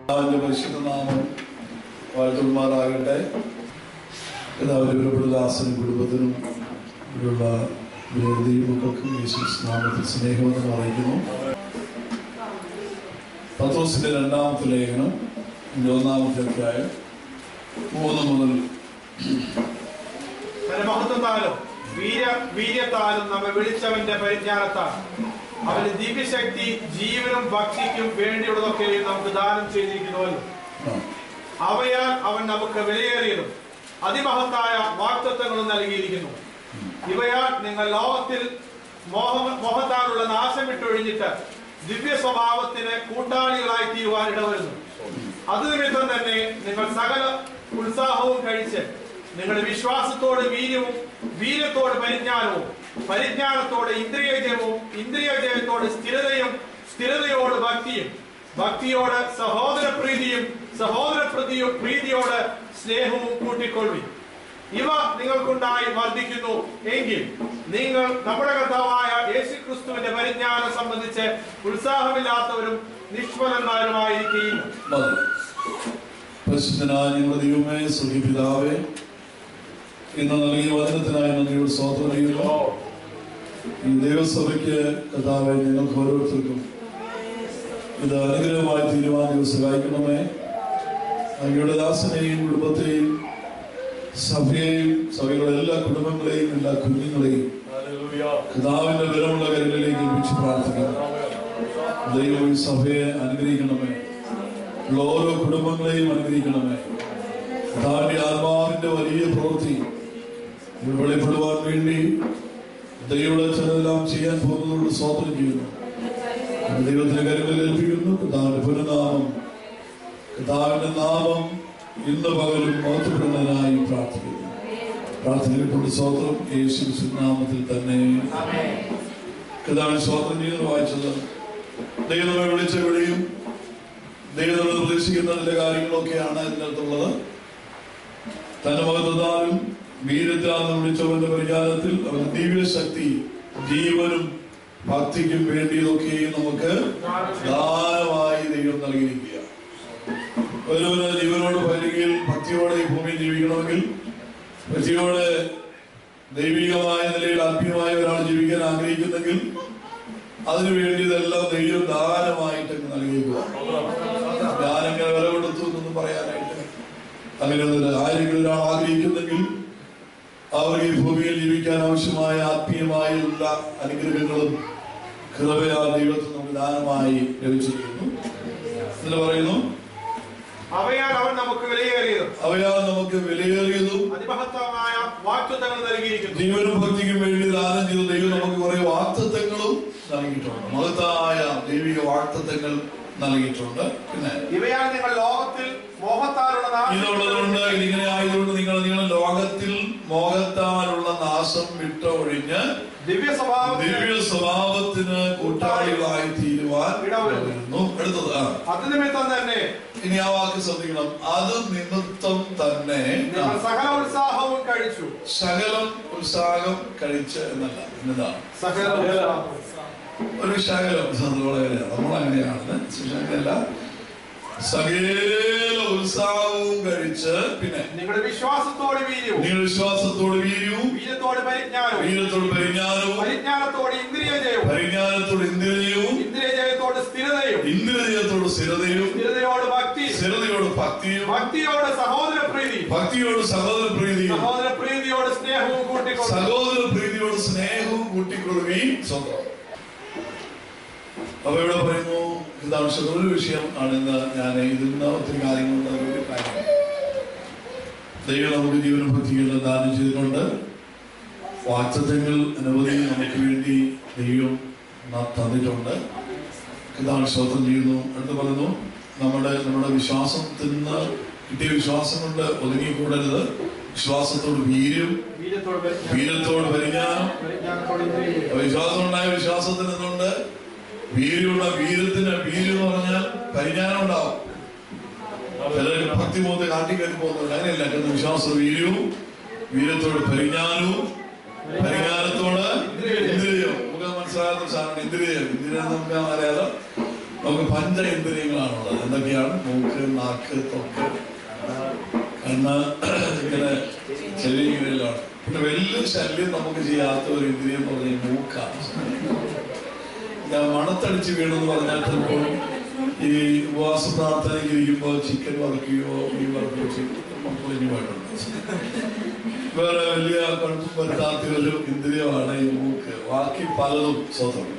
അവന്റെ പരിശുദ്ധ നാമം വാഴ്ത്തുമാറാകട്ടെ എല്ലാവരും ദാസനും കുടുംബത്തിനും ഇവിടെയുള്ള വിരോധി മക്കൾക്കും യേശു നാമത്തിൽ സ്നേഹമെന്ന് അറിയിക്കുന്നു പത്രോസിന്റെ രണ്ടാമത്തെ ലേഖനം ഒന്നാമത്തെ അധ്യായം മൂന്ന് മുതൽ തന്റെ മഹത്വത്താലും വീര വീര്യത്താലും നമ്മെ വിളിച്ചവന്റെ പരിജ്ഞാനത്താൽ അവന്റെ ദിവ്യശക്തി ജീവനും ഭക്തിക്കും വേണ്ടിയുള്ളതൊക്കെയും നമുക്ക് ദാനം ചെയ്തിരിക്കുന്നുവല്ലോ ആ, അവയാൽ അവൻ നമുക്ക് വിലയേറിയതും അതിമഹത്തായ വാക്തത്വങ്ങളും നൽകിയിരിക്കുന്നു ഇവയാൽ നിങ്ങൾ ലോകത്തിൽ മോഹ മോഹത്താലുള്ള നാശം വിട്ടൊഴിഞ്ഞിട്ട് ദിവ്യ സ്വഭാവത്തിന് കൂട്ടാളികളായി തീരുവാൻ ഇടവരുന്നു അത് നിമിത്തം തന്നെ നിങ്ങൾ സകല ഉത്സാഹവും കഴിച്ച് നിങ്ങളുടെ വിശ്വാസത്തോട് വീര്യവും വീര്യത്തോട് പരിജ്ഞാനവും പരിജ്ഞാനത്തോട് ഇന്ദ്രിയജയവും ഇന്ദ്രിയജയത്തോട് സ്ഥിരതയും സ്ഥിരതയോട് ഭക്തിയും ഭക്തിയോട് സഹോദര പ്രീതിയും സഹോദര പ്രീതിയോ പ്രീതിയോട് സ്നേഹവും കൂട്ടിക്കൊള്ളി ഇവ നിങ്ങൾക്കുണ്ടായി വർദ്ധിക്കുന്നു എങ്കിൽ നിങ്ങൾ നമ്മുടെ കർത്താവായ യേശു ക്രിസ്തുവിന്റെ പരിജ്ഞാനം സംബന്ധിച്ച് ഉത്സാഹമില്ലാത്തവരും നിഷ്ഫലന്മാരുമായിരിക്കുകയില്ല മതി പരിശുദ്ധനായ ഞങ്ങളുടെ ദൈവമേ സുഖിപിതാവേ ഇന്ന് നൽകിയ വചനത്തിനായി നന്ദിയോട് സ്വാതന്ത്ര്യം ചെയ്യുന്നു ഈ ദൈവസഭയ്ക്ക് കഥാവെ ഞങ്ങൾക്ക് ഓരോരുത്തർക്കും ഇത് അനുഗ്രഹമായി തീരുമാനം സഹായിക്കണമേ അങ്ങയുടെ ദാസനെയും കുടുംബത്തെയും സഭയെയും സഭയുടെ എല്ലാ കുടുംബങ്ങളെയും എല്ലാ കുഞ്ഞുങ്ങളെയും കഥാവിന്റെ ബലമുള്ള കരുകളിലേക്ക് ഏൽപ്പിച്ച് പ്രാർത്ഥിക്കുന്നു ദൈവം ഈ സഭയെ അനുഗ്രഹിക്കണമേ ഉള്ള ഓരോ കുടുംബങ്ങളെയും അനുഗ്രഹിക്കണമേ കഥാവിന്റെ ആത്മാവിന്റെ വലിയ പ്രവൃത്തി ഇവിടെ വെളിപ്പെടുവാൻ വേണ്ടി ദൈവം ചെയ്യാൻ പോകുന്നതോട് സ്വാതന്ത്ര്യം ചെയ്യുന്നു അത് ദൈവത്തിന്റെ കരുതൽ ഏൽപ്പിക്കുന്നു കഥാവിന്റെ പുനഃനാമം കഥാവിന്റെ നാമം ഇന്ന് പകലും മഹത്വപ്പെടുന്നതിനായി പ്രാർത്ഥിക്കുന്നു പ്രാർത്ഥനയെക്കൊണ്ട് സ്വത്രം യേശു നാമത്തിൽ തന്നെ കഥാവിന് സ്വാതന്ത്ര്യം ചെയ്യുന്നത് വായിച്ചത് ദൈവം നമ്മെ വിളിച്ച വിളിയും ദൈവം നമ്മൾ പ്രതീക്ഷിക്കുന്ന ചില കാര്യങ്ങളൊക്കെയാണ് ഇതിനകത്തുള്ളത് തന്റെ മഹത്വത്താലും വീരത്താലും വിളിച്ചവന്റെ പരിചാരത്തിൽ അവന്റെ ദിവ്യശക്തി ജീവനും ഭക്തിക്കും വേണ്ടിയതൊക്കെയും നമുക്ക് ദാനമായി ദൈവം നൽകിയിരിക്കുക ഒരുവന് ജീവനോട് ഭരികയിൽ ഭക്തിയോടെ ഈ ഭൂമിയിൽ ജീവിക്കണമെങ്കിൽ ഭക്തിയോടെ ദൈവികമായ നിലയിൽ ആത്മീയമായ ഒരാൾ ജീവിക്കാൻ ആഗ്രഹിക്കുന്നെങ്കിൽ അതിനു വേണ്ടി ഇതെല്ലാം ദൈവം ദാനമായിട്ട് അങ്ങ് നൽകിയേക്കുക ഞാനെങ്ങനെ വില കൊടുത്തു എന്നൊന്നും പറയാനായിട്ട് അങ്ങനെയൊന്നുമില്ല ആരെങ്കിലും ഒരാൾ ആഗ്രഹിക്കുന്നെങ്കിൽ അവർ ഈ ഭൂമിയിൽ ജീവിക്കാൻ ആവശ്യമായ ആത്മീയമായ എല്ലാ അനുഗ്രഹങ്ങളും കൃപയാ ദൈവത്തിൽ നമുക്ക് ദാനമായി ലഭിച്ചിരിക്കുന്നു എന്ന് പറയുന്നു അവയാൽ അവൻ നമുക്ക് വിലയേറിയതും അവയാൽ നമുക്ക് വിലയേറിയതും അതിമഹത്വമായ വാക്തത്വങ്ങൾ നൽകിയിരിക്കുന്നു ജീവനും ഭക്തിക്കും വേണ്ടി ദാനം ചെയ്ത ദൈവം നമുക്ക് കുറെ വാക്തത്വങ്ങളും നൽകിയിട്ടുണ്ട് മഹത്തായ ദൈവിക വാക്തത്വങ്ങൾ നൽകിയിട്ടുണ്ട് പിന്നെ ഇവയാൽ നിങ്ങൾ ലോകത്തിൽ മോഹത്താലുള്ള നാശം ഇതുള്ളതുകൊണ്ട് ഇതിങ്ങനെ ആയതുകൊണ്ട് നിങ്ങൾ നിങ്ങൾ ലോകത്തിൽ മോഹത്താലുള്ള നാശം വിട്ടൊഴിഞ്ഞ് ദിവ്യ സ്വഭാവത്തിൽ ദിവ്യ സ്വഭാവത്തിന് കൂട്ടാളികളായി തീരുവാൻ ഇടവരുന്നു എടുത്തത് ആ അത് നിമിത്തം തന്നെ ഇനി ആ വാക്ക് ശ്രദ്ധിക്കണം അത് നിമിത്തം തന്നെ നിങ്ങൾ സകല ഉത്സാഹവും കഴിച്ചു ശകലം ഉത്സാഹം കഴിച്ച് എന്നല്ല എന്നതാണ് സകല ഉത്സാഹവും ഒരു ശകലം അതുപോലെ നമ്മൾ അങ്ങനെയാണ് അങ്ങനെയല്ല സകല ഉത്സാഹവും കഴിച്ച് പിന്നെ നിങ്ങളുടെ വിശ്വാസത്തോട് വീര്യവും നിങ്ങൾ വിശ്വാസത്തോട് വീര്യവും വീര്യത്തോട് പരിജ്ഞാനവും വീരത്തോട് പരിജ്ഞാനവും പരിജ്ഞാനത്തോട് ഇന്ദ്രിയജയവും പരിജ്ഞാനത്തോട് ഇന്ദ്രിയവും ഇന്ദ്രിയജയത്തോട് സ്ഥിരതയും ഇന്ദ്രിയത്തോട് സ്ഥിരതയും സ്ഥിരതയോട് ഭക്തി സ്ഥിരതയോട് ഭക്തിയും ഭക്തിയോട് സഹോദര പ്രീതി ഭക്തിയോട് സഹോദര പ്രീതിയും സഹോദര പ്രീതിയോട് സ്നേഹവും കൂട്ടിക്കൊണ്ട് സഹോദര പ്രീതിയോട് സ്നേഹവും കൂട്ടിക്കൊള്ളുകയും സ്വന്തം അപ്പൊ ഇവിടെ പറയുന്നു ഇതാണ് ഒരു വിഷയം ആണെന്ന് ഞാൻ ഇതിന്ന് ഒത്തിരി കാര്യങ്ങളുണ്ട് അതൊരു കാര്യം ദൈവം നമുക്ക് ജീവനും ഭക്തികളും ദാനം ചെയ്തിട്ടുണ്ട് വാക്തത്വങ്ങൾ അനവധി നമുക്ക് വേണ്ടി ദൈവം ന- തന്നിട്ടുണ്ട് ഇതാണ് ശ്രോത്രം ചെയ്യുന്നു അടുത്ത് പറയുന്നു നമ്മുടെ നമ്മുടെ വിശ്വാസത്തിൽ നിന്ന് കിട്ടിയ വിശ്വാസം കൊണ്ട് ഒതുങ്ങിക്കൂടരുത് വിശ്വാസത്തോട് വീര്യം വീര്യത്തോട് പരിജ്ഞാനം വീരത്തോട് പരിജ്ഞാനം പരിജ്ഞാനത്തോട് ഇന്ദ്രിയജയം വിശ്വാസം ഉണ്ടായ വിശ്വാസത്തിൽ നിന്നുകൊണ്ട് വീര്യമുള്ള വീരത്തിന് വീര്യം എന്ന് പറഞ്ഞാൽ പരിജ്ഞാനം ഉണ്ടാവും ചിലർക്ക് ഭക്തി മൂത്ത് കാട്ടി കയറി പോകുന്നുണ്ട് അങ്ങനെയല്ല കാരണം വിശ്വാസ വീര്യവും വീരത്തോട് പരിജ്ഞാനവും പരിജ്ഞാനത്തോട് ഇന്ദ്രിയം നമുക്ക് മനസ്സിലാകാത്ത സാധനം ഇന്ദ്രിയം ഇന്ദ്രിയം നമുക്ക് അറിയാലോ നമുക്ക് പഞ്ചേന്ദ്രിയങ്ങളാണുള്ളത് എന്തൊക്കെയാണ് മൂക്ക് നാക്ക് തൊക്ക് കണ്ണ് ഇങ്ങനെ ചെവി ഇങ്ങനെയാണ് പിന്നെ വലിയ ശല്യം നമുക്ക് ചെയ്യാത്ത ഒരു ഇന്ദ്രിയം എന്ന് പറഞ്ഞാൽ മൂക്കാണ് ഞാൻ മണത്തടിച്ച് വീണെന്ന് പറഞ്ഞാൽ ചിലപ്പോൾ ഈ ഉപവാസ പ്രാർത്ഥനയ്ക്ക് ഇരിക്കുമ്പോൾ ചിക്കൻ വറക്കുകയോ മീൻ വറക്കുകയോ ചെയ്യും പൊളിഞ്ഞു പോയിട്ടുണ്ട് വേറെ വലിയ കുഴപ്പം വരുത്താത്ത ഒരു ഇന്ദ്രിയമാണ് ഈ മൂക്ക് ബാക്കി പലതും സ്വതം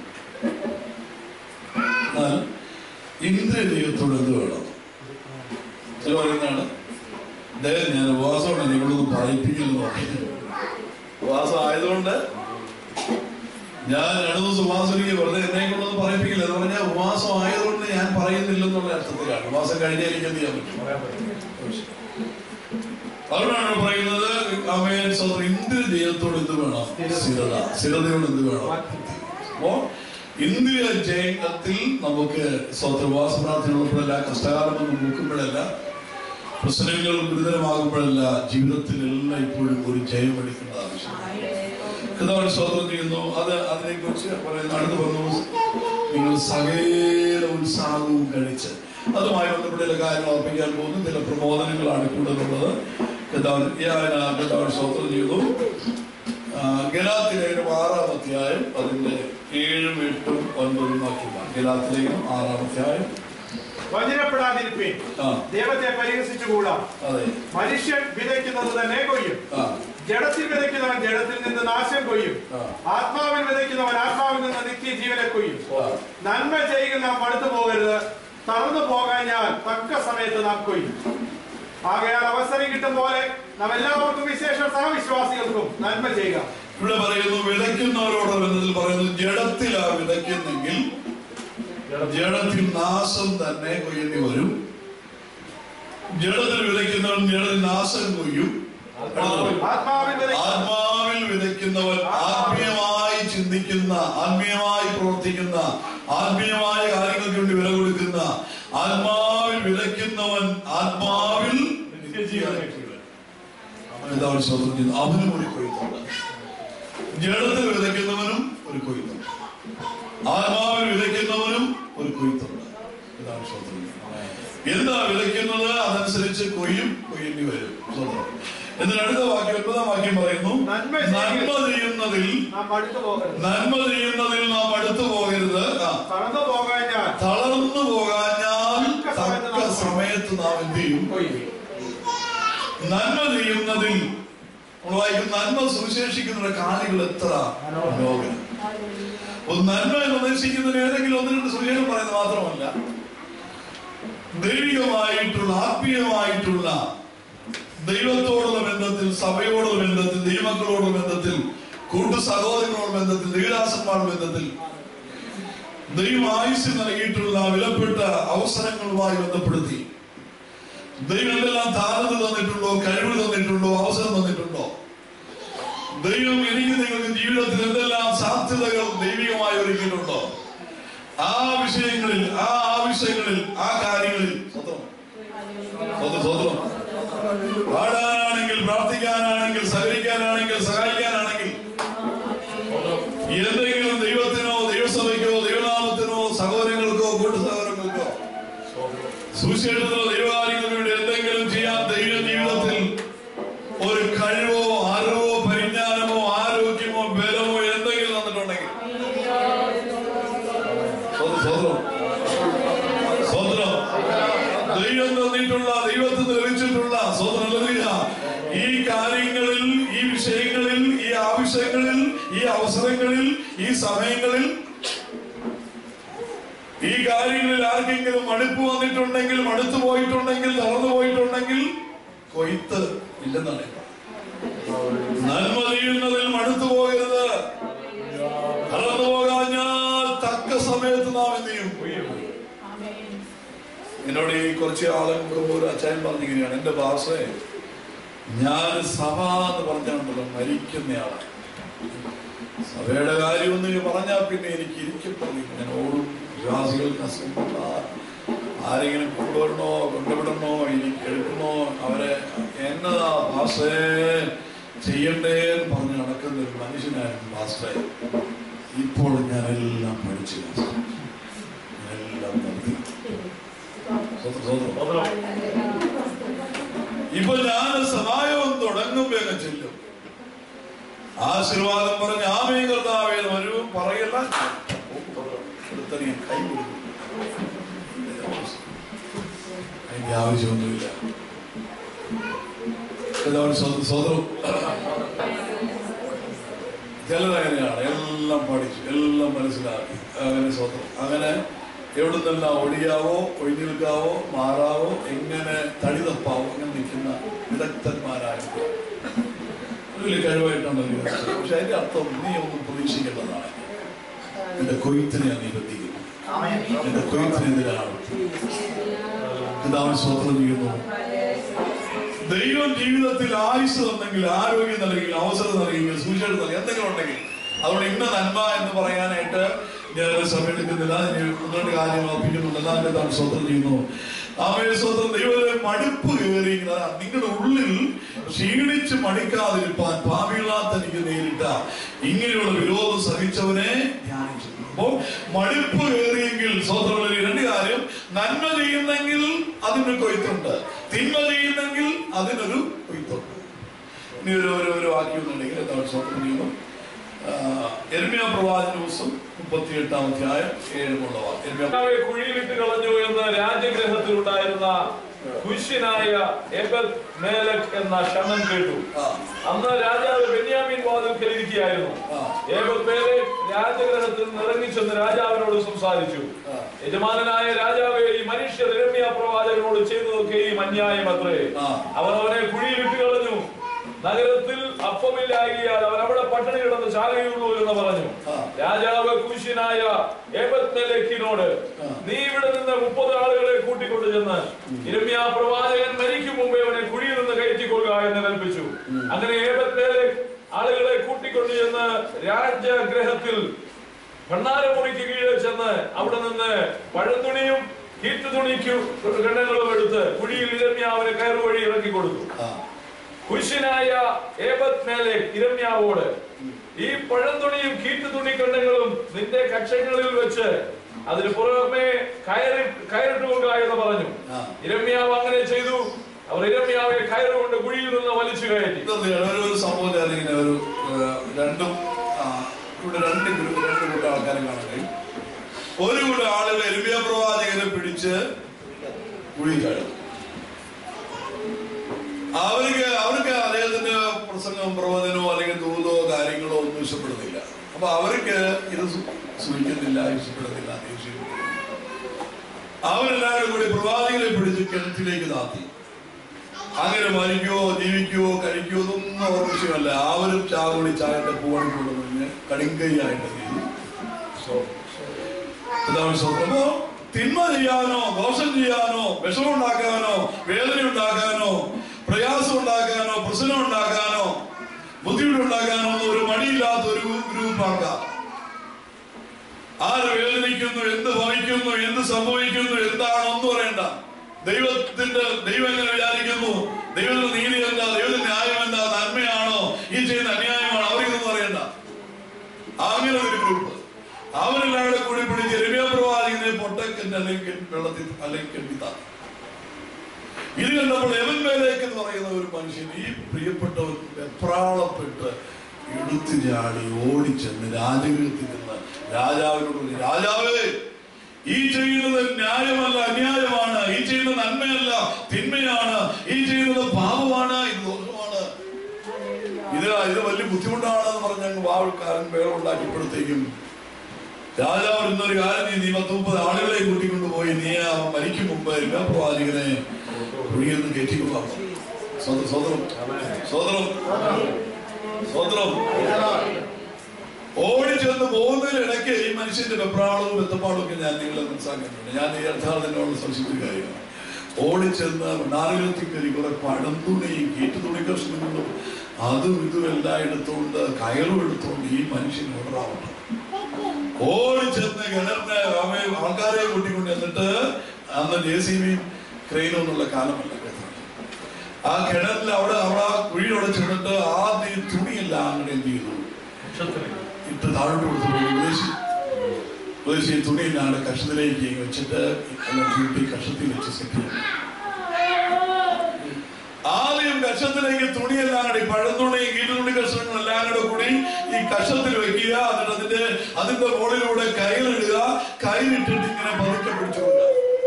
എന്നാൽ ഇന്ദ്രിയ ദൈവത്തോട് എന്ത് വേണം ചില പറയുന്നതാണ് അദ്ദേഹം ഞാൻ ഉപവാസമാണ് നിങ്ങളൊന്നും പറയിപ്പിക്കുന്നു ഉപവാസം ആയതുകൊണ്ട് ഞാൻ രണ്ടു ദിവസം ഉപവാസം എനിക്ക് വെറുതെ എന്നെ കൊണ്ടൊന്നും പറയിപ്പിക്കില്ല എന്ന് പറഞ്ഞാൽ ഉപവാസം ആയതുകൊണ്ട് ഞാൻ പറയുന്നില്ലെന്നുള്ള അർത്ഥത്തിലാണ് ഉപവാസം കഴിഞ്ഞാൽ എനിക്ക് എന്ത് ചെയ്യാൻ പറ്റും അതുകൊണ്ടാണ് പറയുന്നത് അമേൻ സ്വന്തം ഇന്ദ്രിയ ജയത്തോട് എന്ത് വേണം സ്ഥിരത സ്ഥിരതയോട് എന്ത് വേണം അപ്പോ ഇന്ദ്രിയ ജയത്തിൽ നമുക്ക് സ്വത്രവാസ പ്രാർത്ഥനയുള്ളപ്പോഴല്ല കഷ്ടകാലമൊന്നും നോക്കുമ്പോഴല്ല പ്രശ്നങ്ങൾ ഗുരുതരമാകുമ്പോഴല്ല ജീവിതത്തിൽ എല്ലാം ഇപ്പോഴും ഒരു ജയം എടുക്കേണ്ട ആവശ്യമാണ് എന്താണ് സ്വതന്ത്രം ചെയ്യുന്നു അത് അതിനെ കുറിച്ച് പറയുന്നു അടുത്ത് പറഞ്ഞു നിങ്ങൾ സകല ഉത്സാഹവും കഴിച്ച് അതുമായി ബന്ധപ്പെട്ട ചില കാര്യങ്ങൾ അർപ്പിക്കാൻ പോകുന്നു ചില പ്രബോധനങ്ങളാണ് കൂടുതലുള്ളത് കഥാവ് കഥാവ് സ്വതന്ത്രം ചെയ്തു ഗലാത്തിലേഖനം ആറാം അധ്യായം അതിന്റെ ഏഴും എട്ടും ഒൻപതും വാക്യമാണ് ഗലാത്തിലേഖനം ആറാം അധ്യായം വഞ്ചനപ്പെടാതിരിപ്പീൻ ആ ദൈവത്തെ പരിഹസിച്ചുകൂടാ അതെ മനുഷ്യൻ വിതയ്ക്കുന്നത് തന്നെ കൊയ്യും ആ ജഡത്തിൽ വിതയ്ക്കുന്നവൻ ജഡത്തിൽ നിന്ന് നാശം കൊയ്യും ആ. ആത്മാവിൽ വിതയ്ക്കുന്നവൻ ആത്മാവിൽ നിന്ന് നിത്യജീവനെ കൊയ്യും ആ. നന്മ ചെയ്യുക നാം മടുത്തു പോകരുത് തളർന്നു പോകാൻ ഞാൻ തക്ക സമയത്ത് നാം കൊയ്യും ആകയാൽ അവസരം കിട്ടും പോലെ നാം എല്ലാവർക്കും വിശേഷ സഹവിശ്വാസികൾക്കും നന്മ ചെയ്യുക ഇവിടെ പറയുന്നു വിതയ്ക്കുന്നവരോട് ബന്ധത്തിൽ പറയുന്നു ജഡത്തിലാ വിതയ്ക്കുന്നെങ്കിൽ ജഡത്തിൽ നാശം തന്നെ കൊയ്യേണ്ടി വരും ജഡത്തിൽ വിതയ്ക്കുന്നവൻ ജഡത്തിൽ നാശം കൊയ്യും ആത്മാവിൽ വിതയ്ക്കുന്ന ആത്മാവിൽ വിതയ്ക്കുന്നവൻ ആത്മീയമായി ചിന്തിക്കുന്ന ആത്മീയമായി പ്രവർത്തിക്കുന്ന ആത്മീയമായ കാര്യങ്ങൾക്ക് വേണ്ടി വില കൊടുക്കുന്ന ആത്മാവിൽ വിതയ്ക്കുന്നവൻ ആത്മാവിൽ എന്താണ് സ്വന്തം ചെയ്യുന്നത് അവനും ഒരു കൊയ്ത്തുണ്ട് ജഡത്തിൽ വിതയ്ക്കുന്നവനും ഒരു കൊയ്ത്തുണ്ട് ആത്മാവിൽ വിതയ്ക്കുന്നവനും ഒരു കൊയ്ത്തുണ്ട് ഇതാണ് സ്വന്തം എന്താ വിതയ്ക്കുന്നത് അതനുസരിച്ച് കൊയ്യും കൊയ്യേണ്ടി വരും സ്വന്തം എന്നിട്ട് അടുത്ത വാക്യം ഒൻപതാം വാക്യം പറയുന്നു നന്മ ചെയ്യുക. നന്മ ചെയ്യുന്നതിൽ നാം മടുത്തു പോകരുത് നന്മ ചെയ്യുന്നതിൽ നാം അടുത്തു പോകരുത് ആ, തളർന്നു പോകാൻ ഞാൻ തളർന്നു പോകാഞ്ഞാൽ തക്ക സമയത്ത് നാം എന്ത് ചെയ്യും കൊയ്യും നന്മ ചെയ്യുന്നതിൽ നമ്മൾ വായിക്കും നന്മ സുവിശേഷിക്കുന്ന കാലികൾ എത്ര ലോകം ഒരു നന്മ എന്ന് ഉദ്ദേശിക്കുന്നതിന് ഏതെങ്കിലും ഒന്ന് രണ്ട് സുവിശേഷം പറയുന്നത് മാത്രമല്ല ദൈവികമായിട്ടുള്ള ആത്മീയമായിട്ടുള്ള ദൈവത്തോടുള്ള ബന്ധത്തിൽ സഭയോടുള്ള ബന്ധത്തിൽ ദൈവമക്കളോടുള്ള ബന്ധത്തിൽ കൂട്ടു സഹോദരങ്ങളോടുള്ള ബന്ധത്തിൽ ദൈവദാസന്മാരുടെ ബന്ധത്തിൽ ദൈവം ആയുസ് നൽകിയിട്ടുള്ള വിലപ്പെട്ട അവസരങ്ങളുമായി ബന്ധപ്പെടുത്തി ദൈവം എന്തെല്ലാം താരത് തന്നിട്ടുണ്ടോ കഴിവ് തന്നിട്ടുണ്ടോ അവസരം തന്നിട്ടുണ്ടോ ദൈവം എനിക്ക് നിങ്ങൾക്ക് ജീവിതത്തിൽ എന്തെല്ലാം സാധ്യതകൾ ദൈവികമായി ഒരുക്കിയിട്ടുണ്ടോ ആ വിഷയങ്ങളിൽ ആ ആവശ്യങ്ങളിൽ ആ കാര്യങ്ങളിൽ സ്വതം സ്വതം സ്വതം പാടാനാണെങ്കിൽ പ്രാർത്ഥിക്കാനാണെങ്കിൽ സഹകരിക്കാനാണെങ്കിൽ സഹായിക്കാനാണെങ്കിൽ എന്തെങ്കിലും ദൈവത്തിനോ ദൈവസഭയ്ക്കോ ദൈവനാമത്തിനോ സഹോദരങ്ങൾക്കോ കൂട്ടു സഹോദരങ്ങൾക്കോ സുവിശേഷത്തിലോ ദൈവകാര്യങ്ങൾക്ക് വേണ്ടി എന്തെങ്കിലും ചെയ്യാൻ ദൈവ ജീവിതത്തിൽ ഒരു കഴിവോ അറിവോ പരിജ്ഞാനമോ ആരോഗ്യമോ ബലമോ എന്തെങ്കിലും തന്നിട്ടുണ്ടെങ്കിൽ സ്വതന്ത്രം. സ്വതന്ത്രം. ദൈവം തന്നിട്ടുള്ള ദൈവത്തിന് ലഭിച്ചിട്ടുള്ള സ്വതന്ത്രമില്ല ഈ കാര്യങ്ങളിൽ ഈ വിഷയങ്ങളിൽ ഈ ആവശ്യങ്ങളിൽ ഈ അവസരങ്ങളിൽ ഈ സമയങ്ങളിൽ ഈ കാര്യങ്ങളിൽ ആർക്കെങ്കിലും മടുപ്പ് വന്നിട്ടുണ്ടെങ്കിൽ മടുത്തു പോയിട്ടുണ്ടെങ്കിൽ തളർന്നു പോയിട്ടുണ്ടെങ്കിൽ കൊയ്ത്ത് ഇല്ലെന്നാണ് ഈ പറയുന്നത്. നന്മ ചെയ്യുന്നതിൽ മടുത്തു പോകരുത് തളർന്നു പോകാഞ്ഞാൽ തക്ക സമയത്ത് നാം എന്ത് ചെയ്യും എന്നോട് ഈ കുറച്ച് ആളുകൾ മുമ്പ് ഒരു അച്ചായൻ പറഞ്ഞിങ്ങനെയാണ് എന്റെ ഭാഷയെ ഞാൻ സഭ എന്ന് പറഞ്ഞാണല്ലോ മരിക്കുന്നയാളാണ് സഭയുടെ കാര്യമൊന്നും പറഞ്ഞാൽ പിന്നെ എനിക്ക് ഇരിക്കപ്പെടുന്നു ഞാൻ ഓടും വിശ്വാസികൾക്ക് അസുഖമുള്ള ആരെങ്കിലും കൊണ്ടുവരണോ കൊണ്ടുവിടണോ എനിക്ക് എടുക്കണോ അവരെ എന്നതാ ഭാഷേ ചെയ്യണ്ടേ എന്ന് പറഞ്ഞ് നടക്കുന്ന ഒരു മനുഷ്യനായിരുന്നു ഭാഷയെ ഇപ്പോൾ ഞാൻ എല്ലാം പഠിച്ചു എല്ലാം സ്വതന്ത്രം ഇപ്പൊ ഞാൻ സഹായവും തുടങ്ങും വേഗം ചെല്ലും ആശീർവാദം പറഞ്ഞ് ആമേ കർത്താവേ എന്ന് വരൂ പറയല്ല ഒരുത്തനെ കൈ കൊടുക്കും അതിന്റെ ആവശ്യമൊന്നുമില്ല കർത്താവിന് സ്വന്തം സ്വതന്ത്രം ചിലരങ്ങനെയാണ് എല്ലാം പഠിച്ചു എല്ലാം മനസ്സിലാക്കി അങ്ങനെ സ്വന്തം അങ്ങനെ എവിടെ നിന്നെല്ലാം ഒടിയാവോ ഒഴിഞ്ഞു നിൽക്കാവോ മാറാവോ എങ്ങനെ തടി തപ്പാവോ അങ്ങനെ നിൽക്കുന്ന വിദഗ്ധന്മാരായ വലിയ കഴിവായിട്ടാണ് ഒരു വിചാരിച്ചത്. പക്ഷെ അതിന്റെ അർത്ഥം നീ ഒന്നും പ്രതീക്ഷിക്കേണ്ടതാണ് എന്റെ കൊയ്ത്തിനെ നീ ബന്ധിക്കുന്നു എന്റെ കൊയ്ത്തിനെതിരാണ് പിതാവ് സ്വന്തം ചെയ്യുന്നു ദൈവം ജീവിതത്തിൽ ആയുസ് തന്നെങ്കിൽ ആരോഗ്യം നൽകി അവസരം നൽകിയെങ്കിൽ സൂചന നൽകി എന്തെങ്കിലും ഉണ്ടെങ്കിൽ അതുകൊണ്ട് ഇന്ന നന്മ എന്ന് പറയാനായിട്ട് ഞാൻ സമയം എടുക്കുന്നില്ല ഇനി ഒന്ന് രണ്ട് കാര്യങ്ങൾ ഒപ്പിക്കുന്നുണ്ട് എന്നാലും താൻ സ്വന്തം ചെയ്യുന്നു ആമയെ സ്വന്തം ദൈവത്തിലെ മടുപ്പ് കയറി നിങ്ങളുടെ ഉള്ളിൽ ക്ഷീണിച്ച് മടിക്കാതിരിപ്പാൻ പാപികളാത്ത എനിക്ക് നേരിട്ട ഇങ്ങനെയുള്ള വിരോധം സഹിച്ചവനെ ധ്യാനിച്ചു അപ്പോ മടുപ്പ് കയറിയെങ്കിൽ സ്വതന്ത്രങ്ങളിൽ രണ്ട് കാര്യം നന്മ ചെയ്യുന്നെങ്കിൽ അതിന് കൊയ്ത്തുണ്ട് തിന്മ ചെയ്യുന്നെങ്കിൽ അതിനൊരു കൊയ്ത്തുണ്ട് ഇനി ഒരു ഒരു ഒരു വാക്യം എന്നുണ്ടെങ്കിൽ എന്താണ് സ്വന്തം നിയമം എർമിയ പ്രവാചന ദിവസം മുപ്പത്തി എട്ടാം അധ്യായം ഏഴുമുള്ള വാക്യം എർമ്യാ കർത്താവെ കുഴിയിലിട്ട് കളഞ്ഞു എന്ന് രാജഗ്രഹത്തിൽ ഉണ്ടായിരുന്ന കുശ്യനായ എബത് മേലക് എന്ന ശമൻ കേട്ടു ആ, അന്ന് രാജാവ് ബെന്യാമീൻ വാതിൽക്കൽ ഇരിക്കുകയായിരുന്നു ആ, ഏബത് മേലക് രാജഗ്രഹത്തിൽ നിന്ന് ഇറങ്ങിച്ചെന്ന് രാജാവിനോട് സംസാരിച്ചു ആ. യജമാനനായ രാജാവെ ഈ മനുഷ്യർ ഇരമ്യ പ്രവാചകനോട് ചെയ്തതൊക്കെയും അന്യായമത്രേ ആ. അവർ അവനെ കുഴിയിലിട്ട് കളഞ്ഞു നഗരത്തിൽ അപ്പമില്ലാകിയാൽ അവൻ അവിടെ പട്ടിണി കിടന്ന് ചാകയുള്ളൂ എന്ന് പറഞ്ഞു ആ. രാജാവ് കുശിനായ ഏബത്മേലെക്കിനോട് ആ. നീ ഇവിടെ നിന്ന് മുപ്പത് ആളുകളെ കൂട്ടിക്കൊണ്ടു ചെന്ന് ഇരമ്യ പ്രവാചകൻ മരിക്കും മുമ്പേ അവനെ കുഴിയിൽ നിന്ന് കയറ്റിക്കൊള്ളുക എന്ന് കൽപ്പിച്ചു അങ്ങനെ ഏബത്മേലേക്ക് ആളുകളെ കൂട്ടിക്കൊണ്ടു ചെന്ന് രാജഗ്രഹത്തിൽ ഭണ്ണാരമുറിക്ക് കീഴിൽ ചെന്ന് അവിടെ നിന്ന് പഴന്തുണിയും കീട്ടുതുണിക്കു ഗണ്ണങ്ങളും എടുത്ത് കുഴിയിൽ ഇരമ്യാവിനെ കയറുവഴി ഇറക്കി കൊടുത്തു ആ. കുശിനായ ഏബത് മേലെ ഇരമ്യാവോട് ഈ പഴന്തുണിയും കീട്ടുതുണിക്കണ്ടങ്ങളും നിന്റെ കക്ഷങ്ങളിൽ വെച്ച് അതിന് പുറമെ കയറി കയറിട്ട് കൊള്ളുക എന്ന് പറഞ്ഞു ആ. ഇരമ്യാവ് അങ്ങനെ ചെയ്തു അവർ ഇരമ്യാവെ കയറുകൊണ്ട് കുഴിയിൽ നിന്ന് വലിച്ചു കയറ്റി ഇതൊക്കെയാണ് ഒരു ഒരു സംഭവം ഞാൻ ഇങ്ങനെ ഒരു ഏഹ്, രണ്ടും ആ, ഇവിടെ രണ്ട് ഗ്രൂപ്പ് രണ്ട് കൂട്ടം ആൾക്കാരെ കാണാൻ കഴിയും ഒരു കൂട്ടം ആളുകൾ എരുമിയ പ്രവാചകനെ പിടിച്ച് കുഴി കഴിയും അവർക്ക് അവർക്ക് അദ്ദേഹത്തിന്റെ പ്രസംഗം പ്രവചനമോ അല്ലെങ്കിൽ ദൂതോ കാര്യങ്ങളോ ഒന്നും ഇഷ്ടപ്പെടുന്നില്ല അപ്പൊ അവർക്ക് ഇത് സു- സുഖിക്കുന്നില്ല ഇഷ്ടപ്പെടുന്നില്ല ദേഷ്യപ്പെടുന്നു അവരെല്ലാവരും കൂടി പ്രവാചകനെ പിടിച്ച് കിണറ്റിലേക്ക് താത്തി അങ്ങനെ മരിക്കുവോ ജീവിക്കുവോ കഴിക്കുവോ ഇതൊന്നും അവർ വിഷയമല്ല അവരും ചാകുടി ചായന്റെ പൂവണി കൊണ്ടുവന്ന് കടുങ്കൈയായിട്ട് ചെയ്തു ഇതാണ് സ്വന്തം. അപ്പോ തിന്മ ചെയ്യാനോ ദോഷം ചെയ്യാനോ വിഷമുണ്ടാക്കാനോ വേദന ഉണ്ടാക്കാനോ പ്രയാസം ഉണ്ടാക്കാനോ പ്രശ്നം ഉണ്ടാക്കാനോ ബുദ്ധിമുട്ടുണ്ടാക്കാനോ ഒന്നും ഒരു മടിയില്ലാത്ത ഒരു ഗ്രൂപ്പ് ആൾക്കാർ ആര് വേദനിക്കുന്നു എന്ത് ഭവിക്കുന്നു എന്ത് സംഭവിക്കുന്നു എന്താണെന്ന് പറയണ്ട ദൈവത്തിന്റെ ദൈവം എങ്ങനെ വിചാരിക്കുന്നു ദൈവത്തിന്റെ നീതി എന്താ ദൈവത്തിന്റെ ന്യായം എന്താ നന്മയാണോ ഈ ചെയ്യുന്ന അന്യായമാണോ അവർക്കൊന്നും അറിയണ്ട അങ്ങനെ ഒരു ഗ്രൂപ്പ് അവരെല്ലാവരും കൂടി പിടിച്ച് രമ്യ പ്രവാചകനെ പൊട്ടക്കിന്റെ അല്ലെങ്കിൽ വെള്ളത്തിൽ അല്ലെങ്കിൽ കെട്ടിത്താ ഇത് കണ്ടപ്പോൾ എവൻമേലേക്ക് എന്ന് പറയുന്ന ഒരു മനുഷ്യൻ ഈ പ്രിയപ്പെട്ടവൻ വെപ്രാളപ്പെട്ട് എടുത്തു ചാടി ഓടിച്ചെന്ന് രാജഗൃഹത്തിൽ നിന്ന് രാജാവിനോട് പറഞ്ഞു, രാജാവേ ഈ ചെയ്യുന്നത് ന്യായമല്ല അന്യായമാണ് ഈ ചെയ്യുന്നത് നന്മയല്ല തിന്മയാണ് ഈ ചെയ്യുന്നത് പാപമാണ് ഇത് ദോഷമാണ് ഇത് ഇത് വലിയ ബുദ്ധിമുട്ടാണെന്ന് പറഞ്ഞ് അങ്ങ് വാവൽക്കാരൻ വേറെ ഉണ്ടാക്കിയപ്പോഴത്തേക്കും രാജാവ് ഇന്നൊരു കാര്യം നീ നീ പത്ത് മുപ്പത് ആളുകളെ കൂട്ടിക്കൊണ്ടുപോയി നീ ആ മരിക്കും മുമ്പ് എല്ലാ പ്രവാചകനെ കുഴിയിൽ നിന്ന് കയറ്റിക്കൊള്ളാം സ്വതന്ത്രം സ്വതന്ത്രം സ്വതന്ത്രം ഓടി ചെന്ന് പോകുന്നതിനിടയ്ക്ക് ഈ മനുഷ്യന്റെ വെപ്രാളവും വെത്തപ്പാടും ഒക്കെ ഞാൻ നിങ്ങളെ മനസ്സിലാക്കുന്നുണ്ട് ഞാൻ ഈ യഥാർത്ഥത്തിനോട് സംശയിച്ചൊരു കാര്യമാണ് ഓടിച്ചെന്ന് നാലുകത്തിൽ കയറി കുറെ പഴം തുണിയും കീറ്റു തുണി കഷ്ണങ്ങളും അതും ഇതും എല്ലാം എടുത്തുകൊണ്ട് കയറും എടുത്തുകൊണ്ട് ഈ മനുഷ്യൻ ഓർഡറാവണം ഓടിച്ചെന്ന് കിണറിന് അവയെ ആൾക്കാരെ കൂട്ടിക്കൊണ്ട് എന്നിട്ട് അന്ന് ജെ സി ബിയും ക്രെയിനും എന്നുള്ള കാലമല്ല ആ കിണറിൽ അവിടെ അവിടെ ആ കുഴിയോടെ ചെന്നിട്ട് ആദ്യം ഈ തുണിയെല്ലാം അങ്ങനെ എന്ത് ചെയ്തു ഇട്ട് താഴോട്ട് കൊടുത്തു ഉപേക്ഷി ഒരു ശരി തുണിയിലാണ് കഷത്തിലേക്ക് വെച്ചിട്ട് എല്ലാം ചൂട്ടി കഷത്തിൽ വെച്ച് സെറ്റ് ചെയ്യും ആദ്യം കഷത്തിലേക്ക് തുണിയെല്ലാം കൂടി പഴത്തുണി കീട്ടുതുണി കഷ്ണങ്ങൾ എല്ലാം കൂടെ കൂടി ഈ കഷത്തിൽ വെക്കുക എന്നിട്ട് അതിന്റെ അതിന്റെ മുകളിലൂടെ കയ്യിലിടുക കയ്യിലിട്ടിട്ട് ഇങ്ങനെ പതുക്കെ പിടിച്ചു കൊടുക്കുക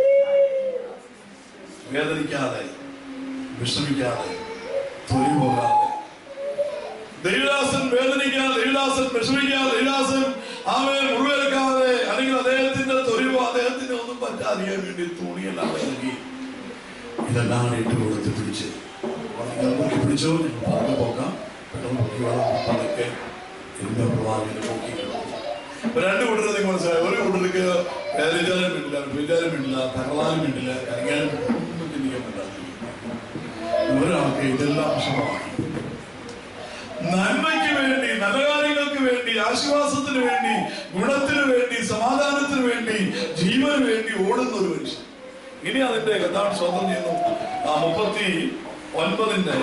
വേദനിക്കാതെ വിഷമിക്കാതെ തൊലി പോകാതെ ദൈവദാസൻ വേദനിക്കാതെ ദൈവദാസൻ വിഷമിക്കാതെ ദൈവദാസൻ ആമെ മുറിവേൽക്കാതെ അല്ലെങ്കിൽ അദ്ദേഹത്തിന്റെ തൊലിവോ അദ്ദേഹത്തിന് ഒന്നും പറ്റാതിരിക്കാൻ വേണ്ടി തുണിയെല്ലാം നൽകി ഇതെല്ലാം ഇട്ട് കൊടുത്ത് പിടിച്ച് വളരെ നോക്കി പിടിച്ചോ ഞങ്ങൾ പറഞ്ഞു പോകാം പെട്ടെന്ന് പൊക്കി വേണം പതുക്കെ എന്റെ പ്രവാചകനെ പൊക്കി ഇപ്പൊ രണ്ട് കൂട്ടരെ നിങ്ങൾ മനസ്സിലായി ഒരു കൂട്ടർക്ക് വേദനിച്ചാലും വേണ്ടില്ല വിളിച്ചാലും വേണ്ടില്ല തകർന്നാലും വേണ്ടില്ല കരങ്ങാനും ഒന്നും ചിന്തിക്കാൻ പറ്റാത്ത ഒരാൾക്ക് ഇതെല്ലാം വിഷമമാണ് നന്മയ്ക്ക് വേണ്ടി നല്ല കാര്യങ്ങൾക്ക് വേണ്ടി ആശ്വാസത്തിന് വേണ്ടി ഗുണത്തിന് വേണ്ടി സമാധാനത്തിന് വേണ്ടി ജീവന് വേണ്ടി ഓടുന്ന ഒരു മനുഷ്യൻ ഇനി അതിന്റെ എന്താണ് സ്വന്തം ചെയ്യുന്നു ആ മുപ്പത്തി ഒൻപതിന്റെ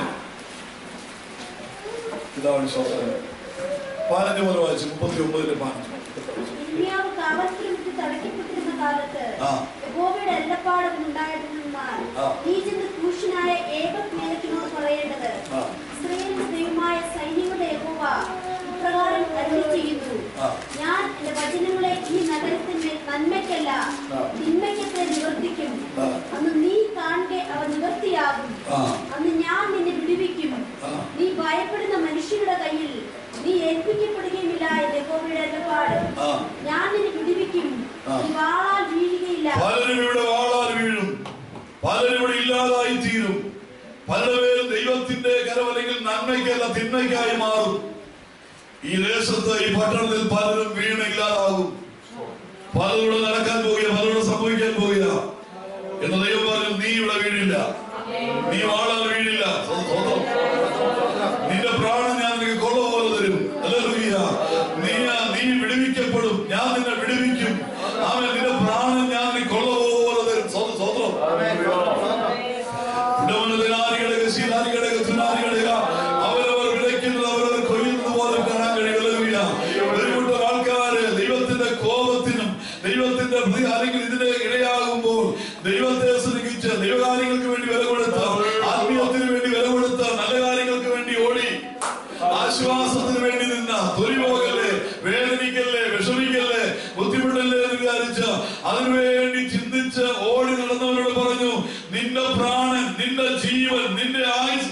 ഇതാണ് സ്വന്തം പതിനഞ്ച് മുതൽ വായിച്ചു മുപ്പത്തി ഒമ്പതിന്റെ പതിനഞ്ച് ഇര്മ്യാവ് കാവൽക്കിടത്ത് തടക്കപ്പെട്ടിരുന്ന കാലത്ത് ആ. യഹോവയുടെ അരുളപ്പാട് ഉണ്ടായിരുന്നാൽ ആ. നീ ചെന്ന് കൂശനായ ഏകജ്ഞാനത്തിനോട് പറയേണ്ടത് ആ. ഇസ്രായേലിന്റെ ദൈവമായ സൈന്യങ്ങളുടെ യഹോവ ഇപ്രകാരം അരുളി ചെയ്യുന്നു ആ. ഞാൻ എന്റെ വചനങ്ങളെ ഈ നഗരത്തിന്റെ നന്മയ്ക്കല്ല ആ. തിന്മയ്ക്കത്തെ നിവർത്തിക്കും ആ. അന്ന് നീ കാണെ അവ നിവർത്തിയാകും ആ. അന്ന് ഞാൻ നിന്നെ വിടുവിക്കും ആ. നീ ഭയപ്പെടുന്ന മനുഷ്യരുടെ കയ്യിൽ നീ ഏൽപ്പിക്കപ്പെടുകയുമില്ല എന്ന് യഹോവയുടെ അരുളപ്പാട് ആ ഞാൻ നിന്നെ വിടുവിക്കും ആ. നീ വാളാൽ വീഴുകയില്ല പലരും ഇവിടെ വാളാൽ വീഴും പലരും ഇവിടെ ഇല്ലാതായി തീരും പലരും ദൈവത്തിന്റെ കരവല്ലെങ്കിൽ നന്മയ്ക്കല്ല തിന്മയ്ക്കായി മാറും ഈ ദേശത്ത് ഈ പട്ടണത്തിൽ പലരും വീണ് ഇല്ലാതാകും പലരോട് നടക്കാൻ പോകുക പലരോട് സംഭവിക്കാൻ പോകുക എന്ന് ദൈവം പറഞ്ഞു നീ ഇവിടെ വീഴില്ല നീ വാളാൽ വീഴില്ല സ്വ- സ്വന്തം. നിന്റെ പ്രാണൻ ഞാൻ നിനക്ക് കൊള്ള പോലെ തരും ഹല്ലേലൂയ. നീ നീ വിടുവിക്കപ്പെടും ഞാൻ നിന്നെ വിടുവിക്കും അവൻ നിന്റെ പ്രാണൻ ഞാൻ നിനക്ക് കൊള്ള പോലെ തരും സ്വന്തം സ്വന്തം ഉന്നതനാരികളുടെ ശീലാരികളുടെ തുനാരികളുടെ അവരവർ വിളയ്ക്കുന്നത് അവരവർ കൊയ്യുന്നത് പോലെ കാണാൻ കഴിയില്ല ഒരു കൂട്ടം ആൾക്കാര് ദൈവത്തിന്റെ കോപത്തിനും ദൈവത്തിന്റെ പ്രതി- അല്ലെങ്കിൽ ഇതിന് ഇടയാകുമ്പോൾ ദൈവത്തെ സ്നേഹിച്ച് ദൈവകാര്യങ്ങൾക്ക് വേണ്ടി വില കൊടുത്ത ആത്മീയത്തിന് വേണ്ടി വില കൊടുത്ത നല്ല കാര്യങ്ങൾക്ക് വേണ്ടി ഓടി ആശ്വാസത്തിന് വേണ്ടി നിന്ന തൊലിപോകല്ലേ വേദനിക്കല്ലേ വിഷമിക്കല്ലേ ബുദ്ധിമുട്ടല്ലേ എന്ന് വിചാരിച്ച് അതിനുവേണ്ടി ചിന്തിച്ച് ഓടി നടന്നവരോട് പറഞ്ഞു നിന്റെ പ്രാണൻ നിന്റെ ജീവൻ നിന്റെ ആയുസ്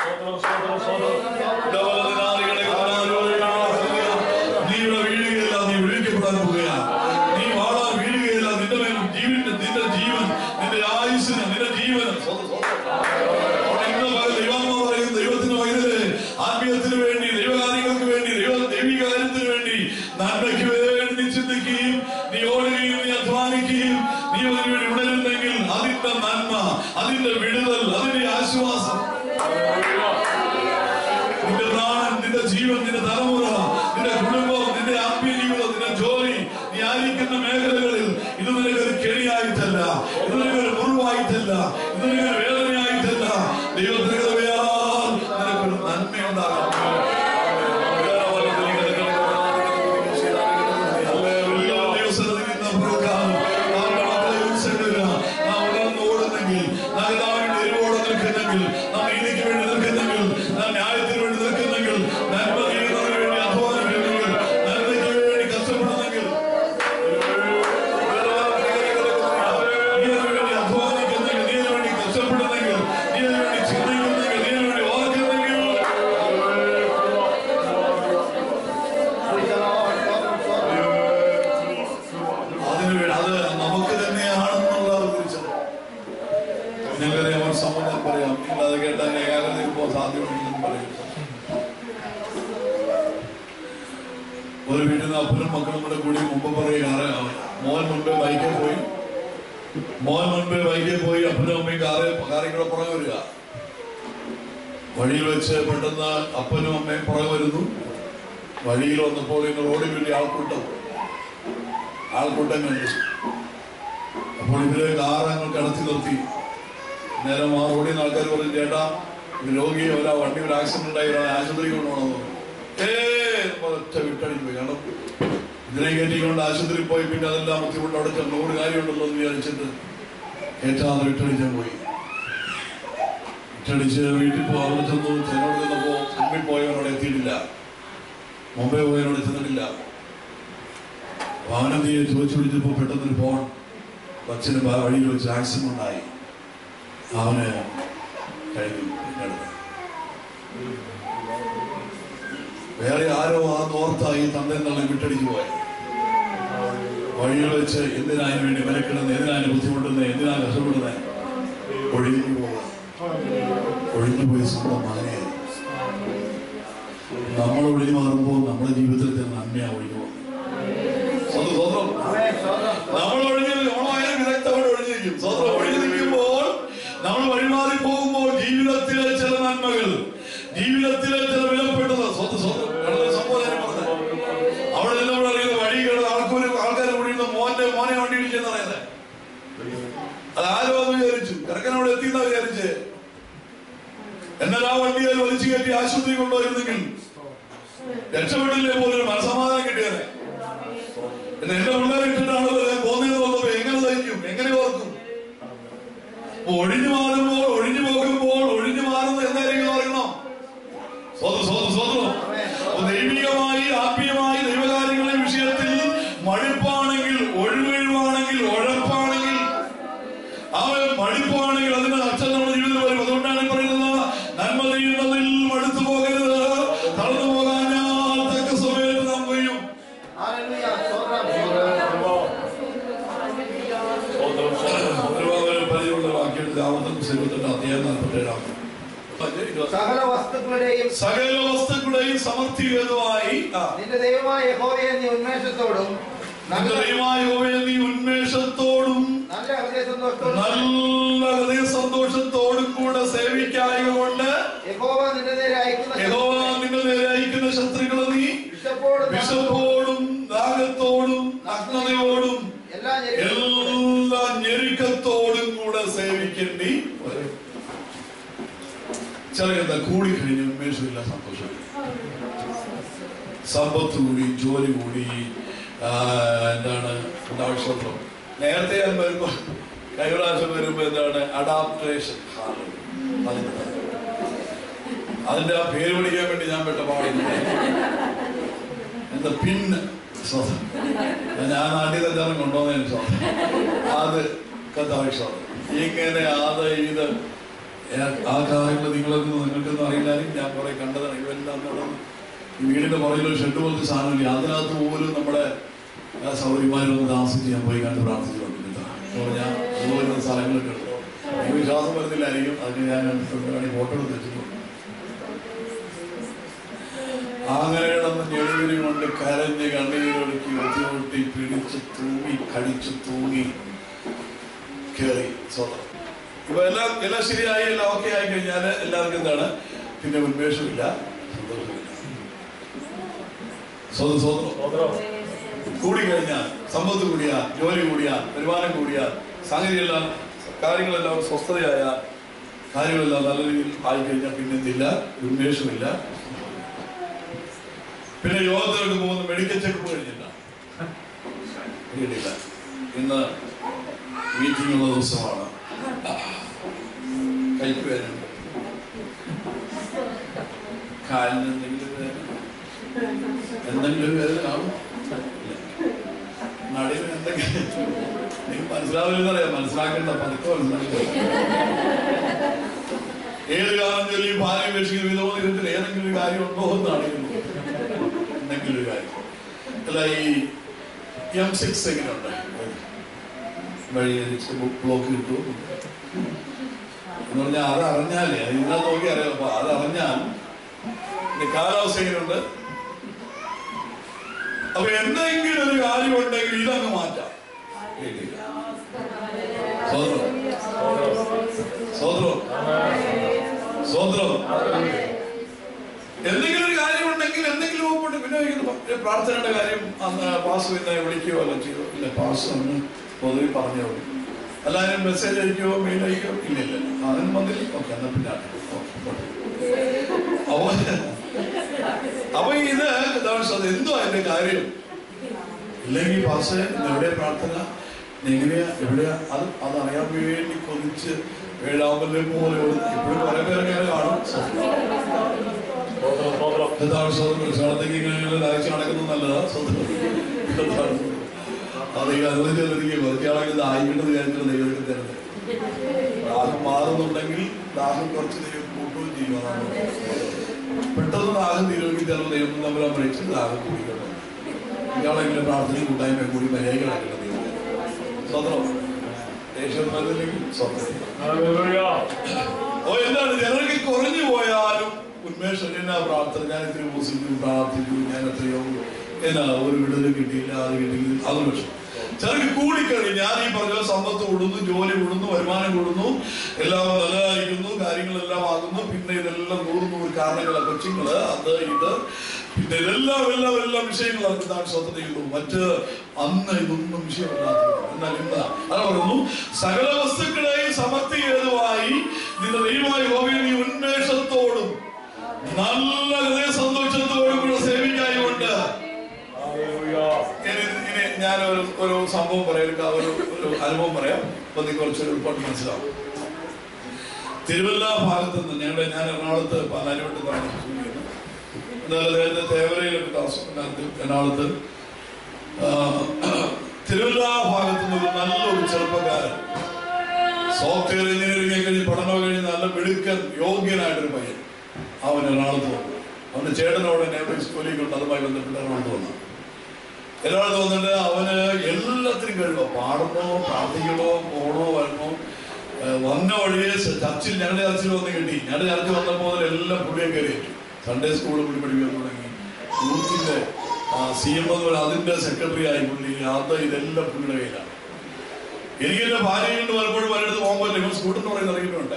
നീ ഇവിടെ വീഴുകയില്ല നീ വിളിക്കപ്പെടാൻ പോവുകയാണ് നീ വാളാൻ വീഴുകയില്ല നിന്റെ മേൽ ജീവന്റെ നിന്റെ ജീവൻ നിന്റെ ആയുസ്സിന് നിന്റെ ജീവൻ ഇന്ന് പല ദൈവാത്മ പറയും ദൈവത്തിന് വൈദ്യരെ ആത്മീയത്തിന് വേണ്ടി ദൈവകാര്യങ്ങൾക്ക് വേണ്ടി ദൈവ ദൈവിക കാര്യത്തിന് വേണ്ടി നന്മയ്ക്ക് വേണ്ടി നീ ചിന്തിക്കുകയും നീ ഓടുകയും നീ അധ്വാനിക്കുകയും നീ അതിനു വേണ്ടി ഉണരുന്നെങ്കിൽ അതിന്റെ നന്മ അതിന്റെ വിടുതൽ അതിന്റെ ആശ്വാസം നിന്റെ പ്രാണൻ നിന്റെ ജീവൻ നിന്റെ തലമുറ നിന്റെ കുടുംബം നിന്റെ ആത്മീയ ജീവിതം നിന്റെ ജോലി നീ ആയിരിക്കുന്ന മേഖലകളിൽ ഇത് നിനക്കൊരു കെണിയായിട്ടല്ല ഇത് നിനക്കൊരു മുറിവായിട്ടല്ല ഇത് നിനക്കൊരു വേദനയായിട്ടല്ല ദൈവത്തിന്റെ കൃപയാൽ നിനക്കൊരു നന്മയുണ്ടാകാം ദൈവസന്നിധിയിൽ നിന്ന് പുറക്കാനും അവരുടെ മക്കളെ ഉത്സവമില്ല നാം ഉണർന്ന് ഓടുന്നെങ്കിൽ നാം എല്ലാവരും എരിവോടെ നിൽക്കുന്നെങ്കിൽ നാം നീതിക്ക് വേണ്ടി നിൽക്കുന്നെങ്കിൽ നാം ന്യായത്തിന് വേണ്ടി നിൽക്കുന്നെങ്കിൽ നന്മ ചെയ്യുന്നതിന് വേണ്ടി അധ്വാനിക്കുന്നെങ്കിൽ നന്മയ്ക്ക് വേണ്ടി കഷ്ടപ്പെടുന്നെങ്കിൽ നീ അതിനു വേണ്ടി അധ്വാനിക്കുന്നെങ്കിൽ നീ അതിനു വേണ്ടി കഷ്ടപ്പെടുന്നെങ്കിൽ നീ അതിനു വേണ്ടി ചിന്തിക്കുന്നെങ്കിൽ നീ അതിനു വേണ്ടി ഓർക്കുന്നെങ്കിൽ അതിനു വേണ്ടി അത് നമുക്ക് തന്നെയാണെന്നുള്ള ഒരു തിരിച്ചറിവ് ഞങ്ങൾക്കറിയാം ഒരു സംബന്ധം പറയാം നിങ്ങൾ അത് കേട്ടാൽ ഏകാഗ്രതയിൽ പോകാൻ സാധ്യതയുണ്ടെന്ന് പറയും ഒരു വീട്ടിൽ നിന്ന് അപ്പനും മക്കളും കൂടെ കൂടി മുമ്പ് പറയുക മോൻ മുൻപേ ബൈക്കിൽ പോയി മോൻ മുൻപേ ബൈക്കിൽ പോയി അപ്പനും അമ്മയും കാറ് കാറിൽ കൂടെ പുറകെ വരിക വഴിയിൽ വെച്ച് പെട്ടെന്ന് അപ്പനും അമ്മയും പുറകെ വരുന്നു വഴിയിൽ വന്നപ്പോൾ ഇന്ന് റോഡിൽ വലിയ ആൾക്കൂട്ടം ആൾക്കൂട്ടം കണ്ടു അപ്പോൾ ഇവര് കാർ അങ്ങ് കടത്തി നിർത്തി നേരം ആ റോഡിൽ നിന്ന് ആൾക്കാർ പറഞ്ഞു ചേട്ടാ ഇത് രോഗിയെ ഒരാ വണ്ടി ഒരു ആക്സിഡന്റ് ഉണ്ടായി ഒരാളെ ആശുപത്രിക്ക് കൊണ്ടുപോകണമെന്ന് പറഞ്ഞു ഏ ഒറ്റ വിട്ടടിക്ക് പോയി കാരണം ഇതിനെ കയറ്റിക്കൊണ്ട് ആശുപത്രിയിൽ പോയി പിന്നെ അതെല്ലാം ബുദ്ധിമുട്ട് അവിടെ ചെന്ന് നൂറ് കാര്യമുണ്ടല്ലോ എന്ന് വിചാരിച്ചിട്ട് കയറ്റാതെ വിട്ടടിച്ചാൽ പോയി വിട്ടടിച്ച് വീട്ടിൽ പോ അവിടെ ചെന്നു ചെന്നോട് ചെന്നപ്പോ മുമ്പിൽ പോയവനോട് എത്തിയിട്ടില്ല മുംബൈ പോയവനോട് ചെന്നിട്ടില്ല അപ്പൊ അവനെന്ത് ചെയ്യും ചോദിച്ചു പിടിച്ചപ്പോ പെട്ടെന്നൊരു ഫോൺ കൊച്ചിന് പ- വഴിയിൽ വെച്ച് ആക്സിഡന്റ് ഉണ്ടായി അവന് കഴിഞ്ഞു പിന്നീട് വേറെ ആരോ ആ നോർത്തായി തന്റെ തള്ളി വിട്ടടിച്ചു പോയി വഴിയിൽ വെച്ച് എന്തിനായതിനു വേണ്ടി വിലക്കിടുന്നത് എന്തിനാണ് ബുദ്ധിമുട്ടുന്നത് എന്തിനാണ് കഷ്ടപ്പെടുന്നത് ഒഴിഞ്ഞു പോവുക ഒഴിഞ്ഞു പോയി സ്വന്തം മകനെ നമ്മൾ ഒഴിഞ്ഞു മാറുമ്പോൾ നമ്മുടെ ജീവിതത്തിൽ നന്മയാ ഒഴിഞ്ഞു പോകുന്നത് സ്വന്തം സ്വന്തം നമ്മൾ ഒഴിഞ്ഞു ഓണമായാലും വിദഗ്ധമായിട്ട് ഒഴിഞ്ഞു നിൽക്കും സ്വന്തം ഒഴിഞ്ഞു നിൽക്കുമ്പോൾ നമ്മൾ വഴിമാറി പോകുമ്പോൾ ജീവിതത്തിലെ ചില നന്മകൾ ജീവിതത്തിലെ ചില വിലപ്പെട്ടത് സ്വന്തം സ്വന്തം കടന്ന സംഭവം ഞാൻ പറഞ്ഞത് അവിടെ നിന്നോട് അറിയുന്നത് വഴി കിടന്ന് ആൾക്കൊരു ആൾക്കാർ ഓടിയുന്ന മോന്റെ മോനെ വണ്ടി ഇടിച്ചെന്ന് പറയുന്നത് അത് ആരോ എന്ന് വിചാരിച്ചു കിടക്കനോട് എത്തിയെന്നാ വിചാരിച്ചേ എന്നാൽ ആ വണ്ടിയിൽ വലിച്ചു കയറ്റി ആശുപത്രി കൊണ്ടുപോയിരുന്നെങ്കിൽ രക്ഷപ്പെട്ടില്ലേ പോലും മനസമാധാനം കിട്ടിയത് എന്ന് എന്റെ പിള്ളേരെ ഇട്ടിട്ടാണല്ലോ ഞാൻ പോകുന്നതെന്ന് തോന്നുമ്പോ എങ്ങനെ തയ്ക്കും എങ്ങനെ ഓർക്കും അപ്പൊ ഒഴിഞ്ഞു മാറുമ്പോൾ ഒഴിഞ്ഞു പോകുമ്പോൾ ഒഴിഞ്ഞു മാറുന്നത് എന്തായിരിക്കും അറിയണം സ്വന്തം സ്വന്തം സ്വന്തം അപ്പൊ ദൈവികമായി ആത്മീയമായി ദൈവകാര്യങ്ങളുടെ വിഷയത്തിൽ മടുപ്പാണെങ്കിൽ ഒഴിവൊഴിവാണെങ്കിൽ ഉഴപ്പാണെങ്കിൽ അവൻ മടുപ്പാണെങ്കിൽ അതിന്റെ നഷ്ടം നമ്മുടെ ജീവിതത്തിൽ വരും അതുകൊണ്ടാണ് ഈ പറയുന്നത് നന്മ ചെയ്യുന്നതിൽ മടുത്തു പോകരുത് തളർന്നു പോകാൻ ഞാൻ തക്ക സമയത്ത് നാം കഴിയും ഒരുപാട് പരിചയമുള്ള വാക്യത്തിൽ ആമത്തും സിരുവത്തിന്റെ അധ്യായം നാൽപ്പത്തേഴാം സകല വസ്തുക്കളുടെയും സകല വസ്തുക്കളുടെയും സമൃദ്ധി ഹേതുവായി ആ, നിന്റെ ദൈവമായ യഹോവയെ നീ ഉന്മേഷത്തോടും നിന്റെ നല്ല ദൈവമായ യഹോവയെ നീ ഉന്മേഷത്തോടും നല്ല ഹൃദയ സന്തോഷത്തോടും നല്ല ഹൃദയ സന്തോഷത്തോടും കൂടെ സേവിക്കായ കൊണ്ട് യഹോവ നിന്റെ നേരെ അയക്കുന്ന യഹോവ നിങ്ങൾ നേരെ അയക്കുന്ന ശത്രുക്കളെ നീ വിശപ്പോടും വിശപ്പോടും ദാഹത്തോടും നഗ്നതയോടും എല്ലാ ഞെരുക്കത്തോടും എല്ലാ ഞെരുക്കത്തോടും കൂടെ സേവിക്കേണ്ടി വരും ചെറിയ കൂടി കഴിഞ്ഞ് ഉന്മേഷമില്ല സന്തോഷമില്ല സമ്പത്ത് കൂടി ജോലി കൂടി ആ, എന്താണ് ആവശ്യം നേരത്തെ ഞാൻ വരുമ്പോ കൈവരാശം വരുമ്പോ എന്താണ് അഡാപ്റ്റേഷൻ അതിന്റെ ആ പേര് പഠിക്കാൻ വേണ്ടി ഞാൻ പെട്ട പാടുന്നു എന്താ പിന്ന് സ്വതം ഞാൻ നാട്ടിൽ തന്നെ കൊണ്ടുവന്നതിന് സ്വതം അത് കഥാവിശ്വാസം ഇങ്ങനെ അത് ഇത് ഏ- ആ കാര്യങ്ങൾ നിങ്ങളൊന്നും നിങ്ങൾക്കൊന്നും അറിയില്ലാലും ഞാൻ കുറെ കണ്ടതാണ് ഇവെല്ലാം നടന്ന് ഈ വീടിന്റെ പുറകിൽ ഒരു ഷെഡ് പോലത്തെ സാധനമില്ല അതിനകത്ത് പോലും നമ്മുടെ ആ സൗകര്യമാരൊന്ന് താമസിച്ച് ഞാൻ പോയി കണ്ട് പ്രാർത്ഥിച്ചിട്ടുണ്ട് അപ്പോൾ ഞാൻ അതുപോലുള്ള സ്ഥലങ്ങളൊക്കെ ഉണ്ട് എനിക്ക് വിശ്വാസം വരുന്നില്ലായിരിക്കും അതിന് ഞാൻ വേണമെങ്കിൽ ഫോട്ടോ എടുത്ത് വെച്ചിട്ടുണ്ട് അങ്ങനെ കിടന്ന് ഞെളിവിരി കൊണ്ട് കരഞ്ഞ് കണ്ണീരൊഴുക്കി ഒത്തിയൊട്ടി പിടിച്ച് തൂങ്ങി കടിച്ച് തൂങ്ങി കേറി സ്വതം ഇപ്പൊ എല്ലാം എല്ലാം ശരിയായി എല്ലാം ഓക്കെ ആയി കഴിഞ്ഞാൽ എല്ലാവർക്കും എന്താണ് പിന്നെ ഉന്മേഷമില്ല സന്തോഷമില്ല സ്വതം സ്വതന്ത്രം കൂടിക്കഴിഞ്ഞാൽ സമ്പത്ത് കൂടിയാൽ ജോലി കൂടിയാൽ വരുമാനം കൂടിയാൽ സാഹചര്യമെല്ലാം കാര്യങ്ങളെല്ലാം സ്വസ്ഥതയായ കാര്യങ്ങളെല്ലാം നല്ല രീതിയിൽ ആയി കഴിഞ്ഞാൽ പിന്നെ എന്തില്ല ഉന്മേഷമില്ല പിന്നെ യോഗത്തിലൊക്കെ പോകുന്ന മെഡിക്കൽ ചെക്കപ്പ് കഴിഞ്ഞില്ല കഴിഞ്ഞില്ല ഇന്ന് മീറ്റിംഗ് ഉള്ള ദിവസമാണ് കൈക്ക് വേദനയുണ്ട് കാലിന് എന്തെങ്കിലും വേദന എന്തെങ്കിലും വേദന കാണും നടുവിന് എന്തെങ്കിലും നിങ്ങൾക്ക് മനസ്സിലാവില്ലെന്നറിയാം മനസ്സിലാക്കേണ്ട പതുക്കെ മനസ്സിലാക്കില്ല ഏത് കാലം ചൊല്ലി ഭാര്യ ഉപേക്ഷിക്കുന്ന വിധമോ ഇതിൽ ഏതെങ്കിലും ഒരു കാര്യം ഉണ്ടോ എന്നാണ് എന്തെങ്കിലും ഒരു കാര്യം അല്ല ഈ എം സിക്സ് എങ്ങനെയുണ്ട് വഴി ബ്ലോക്ക് കിട്ടുമോ എന്ന് പറഞ്ഞാൽ അത് അറിഞ്ഞാലേ അത് ഇന്നാ നോക്കി അറിയാം അപ്പൊ അത് അറിഞ്ഞാൽ ഇതിന്റെ കാലാവസ്ഥ എങ്ങനെയുണ്ട് അപ്പൊ എന്തെങ്കിലും ഒരു കാര്യം ഉണ്ടെങ്കിൽ ഇതങ്ങ് മാറ്റാം കേട്ടില്ല. സ്വതന്ത്രം സ്വതന്ത്രം സ്വതന്ത്രം എന്തെങ്കിലും ഒരു കാര്യം ഉണ്ടെങ്കിൽ എന്തെങ്കിലും ഒപ്പുണ്ട് പിന്നെ ചോദിക്കുന്നു, "പ- പ്രാർത്ഥനയുടെ കാര്യം അന്ന് പാസ് പിന്നെ വിളിക്കുകയോ അല്ല ചെയ്തോ ഇല്ല പാസ് അന്ന് പൊതുവെ പറഞ്ഞേ ഉള്ളൂ എല്ലാവരും മെസ്സേജ് അയക്കുകയോ മെയിൽ അയക്കുകയോ ഇല്ല ഇല്ല അതിന് വന്നില്ല ഓക്കെ എന്നാ പിന്നെ ആട്ടെ. ഓക്കേ, പോട്ടെ. അപ്പൊ അപ്പൊ ഇത് എന്താണ് അത് എന്തോ അതിന്റെ കാര്യം ഇല്ലെങ്കിൽ പാസ് എവിടെ പ്രാർത്ഥന എങ്ങനെയാ എവിടെയാ അത് അത് അറിയാൻ വേണ്ടി കൊതിച്ച് ഏഴാമല്ലേ പോലെ ഇപ്പോഴും കുറെ പേര് ഇങ്ങനെ കാണും സ്തോത്രം, സ്തോത്രം. എന്താണ് സ്വന്തം സ്ഥലത്തേക്ക് ഇങ്ങനെ അയച്ചു നടക്കുന്നത് നല്ലതാ സ്വന്തം എന്താണ്? അത് ഈ അനുവദിച്ചിരിക്കും കുറച്ച് ആളൊക്കെ ആയിക്കുന്നത് കാര്യത്തിൽ ദൈവത്തിന് തരുന്നത് ദാഹം മാറുന്നുണ്ടെങ്കിൽ ദാഹം കുറച്ച് ദൈവം കൂട്ടുകയും ചെയ്യും അതാണ് പെട്ടെന്ന് ദാഹം തീരുമെങ്കിൽ ചിലപ്പോൾ ദൈവം തമ്മിൽ അപേക്ഷിച്ച് ദാഹം കുടിക്കണം ഇയാളെങ്കിലും പ്രാർത്ഥനയും കൂട്ടായ്മ കൂടി മര്യാദകളാക്കണം ദൈവം സ്വന്തം ദേഷ്യം നല്ലതില്ലെങ്കിൽ സ്വന്തം ഹല്ലേലൂയ. ഓ എന്താണ് ജനങ്ങൾക്ക് കുറഞ്ഞു പോയാലും ഉന്മേഷം എന്നാ പ്രാർത്ഥന ഞാൻ ഇത്തിരി മുസ്ലിം പ്രാർത്ഥിച്ചു ഞാൻ എത്രയോ എന്നാ ഒരു വിടുതൽ കിട്ടിയില്ല അത് കിട്ടിയില്ല അത് വിഷം ചിലർക്ക് കൂടിക്കഴിഞ്ഞ് ഞാൻ ഈ പറഞ്ഞ സമ്പത്ത് കൂടുന്നു ജോലി കൂടുന്നു വരുമാനം കൂടുന്നു എല്ലാം നല്ലതായിരിക്കുന്നു കാര്യങ്ങളെല്ലാം ആകുന്നു പിന്നെ ഇതെല്ലാം നൂറ് നൂറ് കാരണങ്ങളെ കൊച്ചുങ്ങള് അത് ഇത് പിന്നെ ഇതെല്ലാം എല്ലാം എല്ലാം വിഷയങ്ങളാണ് താൻ സ്വന്തം ചെയ്യുന്നു മറ്റ് അന്ന് ഇതൊന്നും വിഷയമല്ലാത്തത് എന്നാൽ ഇന്ന് അത് പറയുന്നു സകല വസ്തുക്കളെയും സമർത്ഥി ഹേതുവായി നിന്റെ ദൈവമായ ഹോമിയെ നീ ഉന്മേഷത്തോടും നല്ല ഹൃദയ സന്തോഷത്തോടും കൂടെ സേവിക്കായുണ്ട് ഹല്ലേലൂയ. ഇനി ഇനി ഞാൻ ഒരു ഒരു സംഭവം പറയാം ഒരു ഒരു അനുഭവം പറയാം അപ്പൊ നീ കുറച്ച് എളുപ്പമായിട്ട് മനസ്സിലാവും തിരുവല്ല ഭാഗത്ത് നിന്ന് ഞങ്ങളുടെ ഞാൻ എറണാകുളത്ത് പാലാരിവട്ട് താമസിക്കുന്നു എന്നാൽ അദ്ദേഹത്തെ തേവരയിലൊക്കെ താമസിക്കുന്നുണ്ട് എറണാകുളത്ത് ആ, തിരുവല്ല ഭാഗത്ത് നിന്ന് ഒരു നല്ലൊരു ചെറുപ്പക്കാരൻ സോഫ്റ്റ്വെയർ എഞ്ചിനീയറിംഗ് കഴിഞ്ഞ് പഠനം കഴിഞ്ഞ് നല്ല മിടുക്കൻ യോഗ്യനായിട്ടൊരു പയ്യൻ അവൻ എറണാകുളത്ത് വന്നു അവന്റെ ചേട്ടനോട് നേവൽ സ്കൂളിൽ കൊണ്ട് അതുമായി ബന്ധപ്പെട്ട് എറണാകുളത്ത് വന്നു എറണാകുളത്ത് വന്നിട്ട് അവന് എല്ലാത്തിനും കഴിവോ പാടണോ പ്രാർത്ഥിക്കണോ പോണോ വരണോ ഏഹ് വന്ന വഴിയെ ചർച്ചിൽ ഞങ്ങളുടെ ചർച്ചിൽ വന്ന് കിട്ടി ഞങ്ങളുടെ ചർച്ചിൽ വന്നപ്പോൾ മുതൽ എല്ലാം പുള്ളിയെ കയറിയിട്ടു സൺഡേ സ്കൂളിൽ പുള്ളി പഠിക്കാൻ തുടങ്ങി യൂത്തിന്റെ സി എം എന്ന് പറയുന്നത് അതിന്റെ സെക്രട്ടറി ആയി പുള്ളി അത് ഇതെല്ലാം പുള്ളിയുടെ കയ്യിലാണ് എനിക്ക് എന്റെ ഭാര്യ കൊണ്ട് പലപ്പോഴും പലയിടത്ത് പോകുമ്പോൾ ഇവൻ സ്കൂട്ടർ എന്ന് പറയുന്ന ഇറങ്ങിയിട്ടുണ്ട്